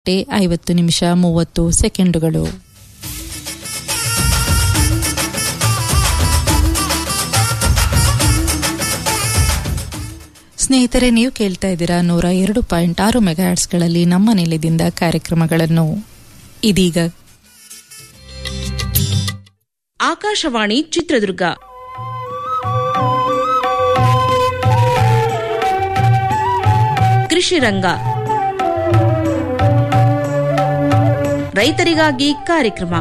ಗಂಟೆ ಐವತ್ತು ನಿಮಿಷ ಮೂವತ್ತು ಸೆಕೆಂಡುಗಳು ಸ್ನೇಹಿತರೆ ನೀವು ಕೇಳ್ತಾ ಇದ್ದೀರಾ ನೂರ ಎರಡು ಪಾಯಿಂಟ್ ಆರು ಮೆಗಾಹರ್ಟ್ಸ್ಗಳಲ್ಲಿ ನಮ್ಮ ನಿಲಯದಿಂದ ಕಾರ್ಯಕ್ರಮಗಳನ್ನು ಇದೀಗ ಆಕಾಶವಾಣಿ ಚಿತ್ರದುರ್ಗ ಕೃಷಿ ರಂಗ ರೈತರಿಗಾಗಿ ಕಾರ್ಯಕ್ರಮ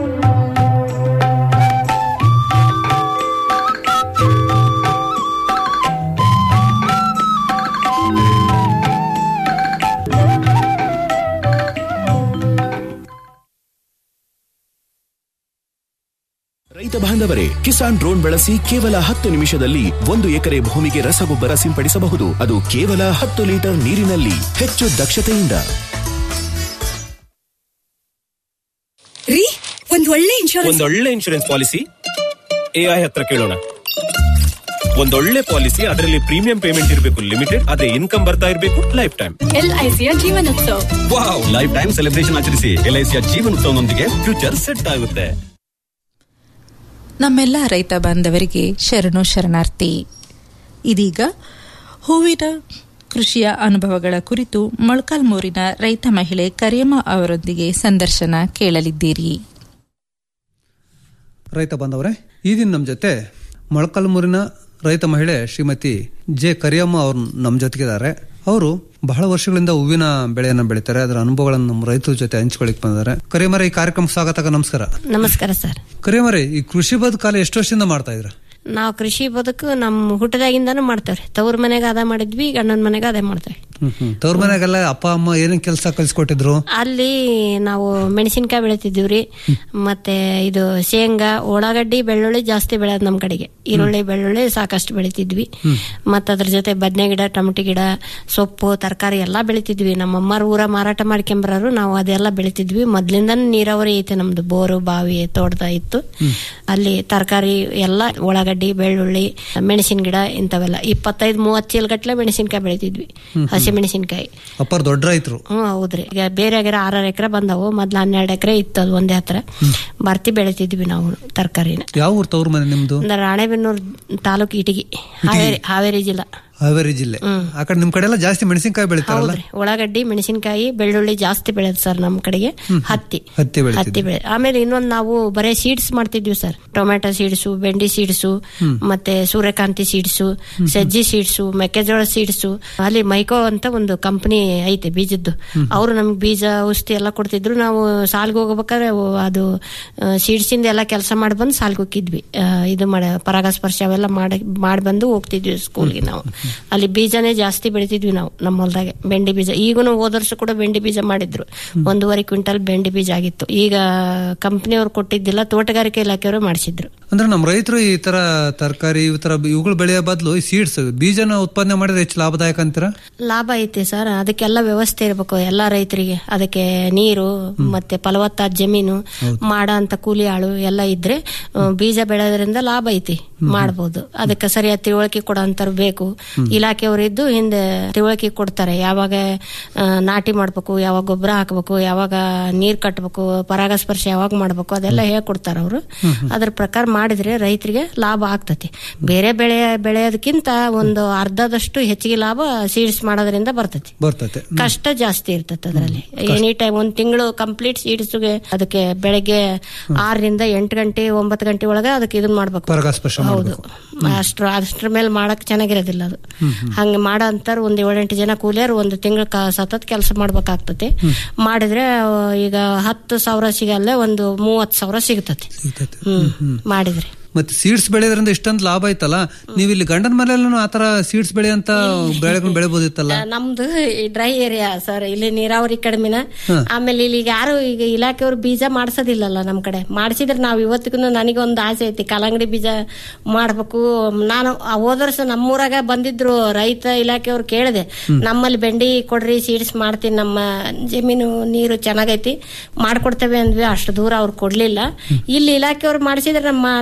ರೈತ ಬಾಂಧವರೇ ಕಿಸಾನ್ ಡ್ರೋನ್ ಬಳಸಿ ಕೇವಲ ಹತ್ತು ನಿಮಿಷದಲ್ಲಿ ಒಂದು ಎಕರೆ ಭೂಮಿಗೆ ರಸಗೊಬ್ಬರ ಸಿಂಪಡಿಸಬಹುದು ಅದು ಕೇವಲ ಹತ್ತು ಲೀಟರ್ ನೀರಿನಲ್ಲಿ ಹೆಚ್ಚು ದಕ್ಷತೆಯಿಂದ ರೀ ಒಂದ್ ಒಳ್ಳೆ ಇನ್ಶೂರೆನ್ಸ್ ಒಂದೊಳ್ಳೆ ಇನ್ಶೂರೆನ್ಸ್ ಪಾಲಿಸಿ ಎಐ ಹತ್ರ ಕೇಳೋಣ ಒಂದೊಳ್ಳೆ ಪಾಲಿಸಿ ಅದರಲ್ಲಿ ಪ್ರೀಮಿಯಂ ಪೇಮೆಂಟ್ ಇರಬೇಕು ಲಿಮಿಟೆಡ್ ಅದೇ ಇನ್ಕಮ್ ಬರ್ತಾ ಇರಬೇಕು ಲೈಫ್ ಟೈಮ್ ಎಲ್ಐಸಿಯ Jeevan Utsav wow lifetime celebration ಆಚರಿಸಿ ಎಲ್ಐಸಿಯ ಜೀವನೋತ್ಸವನೊಂದಿಗೆ ಫ್ಯೂಚರ್ ಸೆಟ್ ಆಗುತ್ತೆ ನಮ್ಮೆಲ್ಲ ರೈತ ಬಾಂಧವರಿಗೆ ಶರಣು ಶರಣಾರ್ಥಿ ಇದೀಗ ಹೂವಿನ ಕೃಷಿಯ ಅನುಭವಗಳ ಕುರಿತು ಮೊಳಕಾಲ್ಮೂರಿನ ರೈತ ಮಹಿಳೆ ಕರಿಯಮ್ಮ ಅವರೊಂದಿಗೆ ಸಂದರ್ಶನ ಕೇಳಲಿದ್ದೀರಿ ರೈತ ಬಾಂಧವರೇ ಈ ದಿನ ನಮ್ಮ ಜೊತೆ ಮೊಳಕಾಲ್ಮೂರಿನ ರೈತ ಮಹಿಳೆ ಶ್ರೀಮತಿ ಜೆ ಕರಿಯಮ್ಮ ಅವರು ನಮ್ಮ ಜೊತೆಗಿದ್ದಾರೆ ಅವರು ಬಹಳ ವರ್ಷಗಳಿಂದ ಹೂವಿನ ಬೆಳೆಯನ್ನ ಬೆಳೀತಾರೆ ಅದರ ಅನುಭವಗಳನ್ನು ನಮ್ಮ ರೈತರ ಜೊತೆ ಹಂಚ್ಕೊಳ್ಳಿಕ್ ಬಂದಿದ್ದಾರೆ ಕರಿಯಮ್ಮರೇ ಈ ಕಾರ್ಯಕ್ರಮ ಸ್ವಾಗತ ನಮಸ್ಕಾರ ನಮಸ್ಕಾರ ಸರ್ ಕರಿಯಮ್ಮರೇ ಈ ಕೃಷಿ ಬದುಕಾಲ ಎಷ್ಟು ವರ್ಷದಿಂದ ಮಾಡ್ತಾ ಇದ್ರ ನಾವು ಕೃಷಿ ಬದುಕು ನಮ್ಮ ಹುಟ್ಟದಾಗಿಂದಾನು ಮಾಡ್ತೇವ್ರಿ ತವ್ರ ಮನೆಗೆ ಅದ ಮಾಡಿದ್ವಿ ಗಂಡನ ಮನೆಗೆ ಅದೇ ಮಾಡ್ತೇವೆ ತವ್ರ ಮನೆಗೆಲ್ಲ ಅಪ್ಪ ಅಮ್ಮ ಏನೇನ್ ಕೆಲಸ ಕಲ್ಸ್ಕೊಟ್ಟಿದ್ರು ಅಲ್ಲಿ ನಾವು ಮೆಣಸಿನ್ಕಾಯಿ ಬೆಳಿತಿದ್ವಿ ಮತ್ತೆ ಇದು ಶೇಂಗಾ ಉಳ್ಳಾಗಡ್ಡಿ ಬೆಳ್ಳುಳ್ಳಿ ಜಾಸ್ತಿ ಬೆಳೆಯೋದು ನಮ್ಮ ಕಡೆಗೆ ಈರುಳ್ಳಿ ಬೆಳ್ಳುಳ್ಳಿ ಸಾಕಷ್ಟು ಬೆಳಿತಿದ್ವಿ ಮತ್ತೆ ಅದ್ರ ಜೊತೆ ಬದನೆ ಗಿಡ ಟೊಮಟಿ ಗಿಡ ಸೊಪ್ಪು ತರಕಾರಿ ಎಲ್ಲಾ ಬೆಳಿತಿದ್ವಿ ನಮ್ಮ ಅಮ್ಮರ ಊರ ಮಾರಾಟ ಮಾಡ್ಕೊಂಬರೋರು ನಾವು ಅದೆಲ್ಲ ಬೆಳಿತಿದ್ವಿ ಮೊದ್ಲಿಂದ ನೀರಾವರಿ ಐತೆ ನಮ್ದು ಬೋರು ಬಾವಿ ತೋಟದ ಇತ್ತು ಅಲ್ಲಿ ತರಕಾರಿ ಎಲ್ಲ ಉಳ್ಳಾಗಡ್ಡಿ ಬೆಳ್ಳುಳ್ಳಿ ಮೆಣಸಿನ ಗಿಡ ಇಂಥವೆಲ್ಲ ಇಪ್ಪತ್ತೈದು ಮೂವತ್ತು ಚೀಲ ಗಟ್ಲೆ ಮೆಣಸಿನ್ಕಾಯಿ ಬೆಳಿತಿದ್ವಿ ಹಸಿ ಮೆಣಸಿನ್ಕಾಯಿ ಅಪ್ಪರ್ ದೊಡ್ಡ ರೈತರು ಹ್ಮ್ ಹೌದ್ರಿ ಈಗ ಬೇರೆ ಆಗಿರೋ ಆರಾರು ಎಕರೆ ಬಂದವು ಮೊದ್ಲು ಹನ್ನೆರಡು ಎಕರೆ ಇತ್ತು ಅದು ಒಂದೇ ಹತ್ರ ಬರ್ತಿ ಬೆಳಿತಿದ್ವಿ ನಾವು ತರಕಾರಿನ ಯಾವ ಊರ್ ತವ್ರ ಮನೆ ನಿಮ್ದು ಅಂದ್ರೆ ರಾಣೆಬೆನ್ನೂರು ತಾಲೂಕು ಇಟಗಿ ಹಾವೇರಿ ಹಾವೇರಿ ಜಿಲ್ಲಾ ಹಾವೇರಿ ಜಿಲ್ಲೆ ಆ ಕಡೆ ನಿಮ್ ಕಡೆ ಎಲ್ಲ ಜಾಸ್ತಿ ಮೆಣಸಿನಕಾಯಿ ಬೆಳಿತಾರಲ್ಲ ಹೌದ್ರಿ ಉಳ್ಳಾಗಡ್ಡಿ ಮೆಣಸಿನಕಾಯಿ ಬೆಳ್ಳುಳ್ಳಿ ಜಾಸ್ತಿ ಬೆಳೆದ್ ಸರ್ ನಮ್ ಕಡೆಗೆ ಹತ್ತಿ ಹತ್ತಿ ಬೆಳಿತಿದ್ರು. ಹತ್ತಿ ಬೆಳೆ ಆಮೇಲೆ ಇನ್ನೊಂದ್ ನಾವು ಬರೇ ಸೀಡ್ಸ್ ಮಾಡ್ತಿದ್ವಿ ಸರ್ ಟೊಮ್ಯಾಟೊ ಸೀಡ್ಸು ಬೆಂಡಿ ಸೀಡ್ಸು ಮತ್ತೆ ಸೂರ್ಯಕಾಂತಿ ಸೀಡ್ಸು ಸಜ್ಜಿ ಸೀಡ್ಸು ಮೆಕ್ಕೆಜೋಳ ಸೀಡ್ಸು ಅಲ್ಲಿ ಮೈಕೋ ಅಂತ ಒಂದು ಕಂಪನಿ ಐತೆ ಬೀಜದ್ದು ಅವರು ನಮ್ಗೆ ಬೀಜ ಔಷಧಿ ಎಲ್ಲ ಕೊಡ್ತಿದ್ರು ನಾವು ಸಾಲ್ಗೆ ಹೋಗ್ಬೇಕಾದ್ರೆ ಅವು ಅದು ಸೀಡ್ಸ್ ಇಂದ ಎಲ್ಲ ಕೆಲಸ ಮಾಡಿ ಬಂದು ಸಾಲ್ಗೆ ಹೋಗಿದ್ವಿ ಆ, ಇದು ಮಾಡ ಪರಾಗಸ್ಪರ್ಶ ಅವೆಲ್ಲ ಮಾಡಿ ಮಾಡಿ ಬಂದು ಹೋಗ್ತಿದ್ವಿ ಸ್ಕೂಲ್ಗೆ ನಾವು ಅಲ್ಲಿ ಬೀಜನೇ ಜಾಸ್ತಿ ಬೆಳಿತಿದ್ವಿ ನಾವು ನಮ್ಮ ಹೊಲದಾಗೆ ಬೆಂಡಿ ಬೀಜ ಈಗನು ಹೋದ ವರ್ಷ ಕೂಡ ಬೆಂಡಿ ಬೀಜ ಮಾಡಿದ್ರು ಒಂದೂವರೆ ಕ್ವಿಂಟಲ್ ಬೆಂಡಿ ಬೀಜ ಆಗಿತ್ತು ಈಗ ಕಂಪ್ನಿಯವ್ರು ಕೊಟ್ಟಿದ್ದಿಲ್ಲ ತೋಟಗಾರಿಕೆ ಇಲಾಖೆಯವರು ಮಾಡಿಸಿದ್ರು ಅಂದ್ರೆ ನಮ್ಮ ರೈತರು ಈ ತರ ತರಕಾರಿ ಈ ತರ ಇವುಗಳು ಬೆಳೆಯೋ ಬದಲು ಈ ಸೀಡ್ಸ್ ಬೀಜನ ಉತ್ಪಾದನೆ ಮಾಡಿದ್ರೆ ಹೆಚ್ಚು ಲಾಭದಾಯಕ ಅಂತೀರಾ ಲಾಭ ಐತಿ ಸರ್ ಅದಕ್ಕೆಲ್ಲ ವ್ಯವಸ್ಥೆ ಇರಬೇಕು ಎಲ್ಲಾ ರೈತರಿಗೆ ಅದಕ್ಕೆ ನೀರು ಮತ್ತೆ ಫಲವತ್ತಾದ ಜಮೀನು ಮಾಡ ಅಂತ ಕೂಲಿ ಆಳು ಎಲ್ಲ ಇದ್ರೆ ಆ, ಬೀಜ ಬೆಳೆಯೋದ್ರಿಂದ ಲಾಭ ಐತಿ ಮಾಡ್ಬೋದು ಅದಕ್ಕೆ ಸರಿಯಾದ ತಿಳುವಳಿಕೆ ಕೊಡೋಂಥವ್ರು ಬೇಕು ಇಲಾಖೆಯವರು ಇದ್ದು ಹಿಂದೆ ತಿಳುವಳಿಕೆ ಕೊಡ್ತಾರೆ ಯಾವಾಗ ಆ, ನಾಟಿ ಮಾಡ್ಬೇಕು ಯಾವಾಗ ಗೊಬ್ಬರ ಹಾಕ್ಬೇಕು ಯಾವಾಗ ನೀರ್ ಕಟ್ಟಬೇಕು ಪರಾಗಸ್ಪರ್ಶ ಯಾವಾಗ ಮಾಡ್ಬೇಕು ಅದೆಲ್ಲ ಹೇಳ್ಕೊಡ್ತಾರ ಅವರು ಅದ್ರ ಪ್ರಕಾರ ಮಾಡಿದ್ರೆ ರೈತರಿಗೆ ಲಾಭ ಆಗ್ತತಿ ಬೇರೆ ಬೆಳೆ ಬೆಳೆಯೋದಕ್ಕಿಂತ ಒಂದು ಅರ್ಧದಷ್ಟು ಹೆಚ್ಚಿಗೆ ಲಾಭ ಸೀಡ್ಸ್ ಮಾಡೋದ್ರಿಂದ ಬರ್ತತಿ ಬರ್ತತೆ ಕಷ್ಟ ಜಾಸ್ತಿ ಇರ್ತದೆ ಅದರಲ್ಲಿ ಎನಿ ಟೈಮ್ ಒಂದ್ ತಿಂಗಳು ಕಂಪ್ಲೀಟ್ ಸೀಡ್ಸ್ಗೆ ಅದಕ್ಕೆ ಬೆಳಗ್ಗೆ ಆರರಿಂದ ಎಂಟು ಗಂಟೆ ಒಂಬತ್ತು ಗಂಟೆ ಒಳಗೆ ಅದಕ್ಕೆ ಇದನ್ನ ಮಾಡ್ಬೇಕು ಪರಾಗಸ್ಪರ್ಶ ಹೌದು ಅಷ್ಟ್ರ ಅಷ್ಟ್ರ ಮೇಲೆ ಮಾಡಕ್ ಚೆನ್ನಾಗಿರೋದಿಲ್ಲ ಅದು ಹಂಗೆ ಮಾಡೋ ಅಂತಾರ ಒಂದ್ ಏಳೆಂಟು ಜನ ಕೂಲಿಯರು ಒಂದು ತಿಂಗಳ ಸತತ್ ಕೆಲಸ ಮಾಡ್ಬೇಕಾಗ್ತತಿ ಮಾಡಿದ್ರೆ ಆ, ಈಗ ಹತ್ತು ಸಾವಿರ ಸಿಗಲ್ಲ ಒಂದು ಮೂವತ್ ಸಾವಿರ ಸಿಗ್ತತಿ ಸಿಗ್ತತೆ. ಹ್ಮ್ ಮಾಡಿದ್ರೆ ಮತ್ತೆ ಸೀಡ್ಸ್ ಬೆಳೆಯೋದ್ರಿಂದ ಇಷ್ಟೊಂದು ಲಾಭ ಐತಲ್ಲ ನೀವು ಇಲ್ಲಿ ಗಂಡನ ಮನೆಯಲ್ಲೂ ಆತರ ಸೀಡ್ಸ್ ಬೆಳೆಯಂತ ಬೆಳೆಗಳನ್ನ ಬೆಳೆಬೋದಿತ್ತಲ್ಲ ಆ, ನಮ್ದು ಡ್ರೈ ಏರಿಯಾ ಸರ್ ಇಲ್ಲಿ ನೀರಾವರಿ ಕಡಿಮೆನ ಆಮೇಲೆ ಇಲ್ಲಿ ಯಾರು ಈಗ ಇಲಾಖೆಯವರು ಬೀಜ ಮಾಡ್ಸೋದಿಲ್ಲಲ್ಲ ನಮ್ ಕಡೆ ಮಾಡಿಸಿದ್ರೆ ನಾವು ಇವತ್ತಿಗೂ ನನಗೊಂದು ಆಸೆ ಐತಿ ಕಲ್ಲಂಗಡಿ ಬೀಜ ಮಾಡ್ಬೇಕು ನಾನು ಆ ಹೋದ ವರ್ಷ ನಮ್ಮೂರಾಗ ಬಂದಿದ್ರು ರೈತ ಇಲಾಖೆಯವ್ರು ಕೇಳಿದೆ ನಮ್ಮಲ್ಲಿ ಬೆಂಡಿ ಕೊಡ್ರಿ ಸೀಡ್ಸ್ ಮಾಡ್ತೀನಿ ನಮ್ಮ ಜಮೀನು ನೀರು ಚೆನ್ನಾಗೈತಿ ಮಾಡ್ಕೊಡ್ತೇವೆ ಅಂದ್ವಿ ಅಷ್ಟು ದೂರ ಅವ್ರು ಕೊಡ್ಲಿಲ್ಲ ಇಲ್ಲಿ ಇಲಾಖೆಯವ್ರು ಮಾಡಿಸಿದ್ರೆ ನಮ್ಮ ನಾವು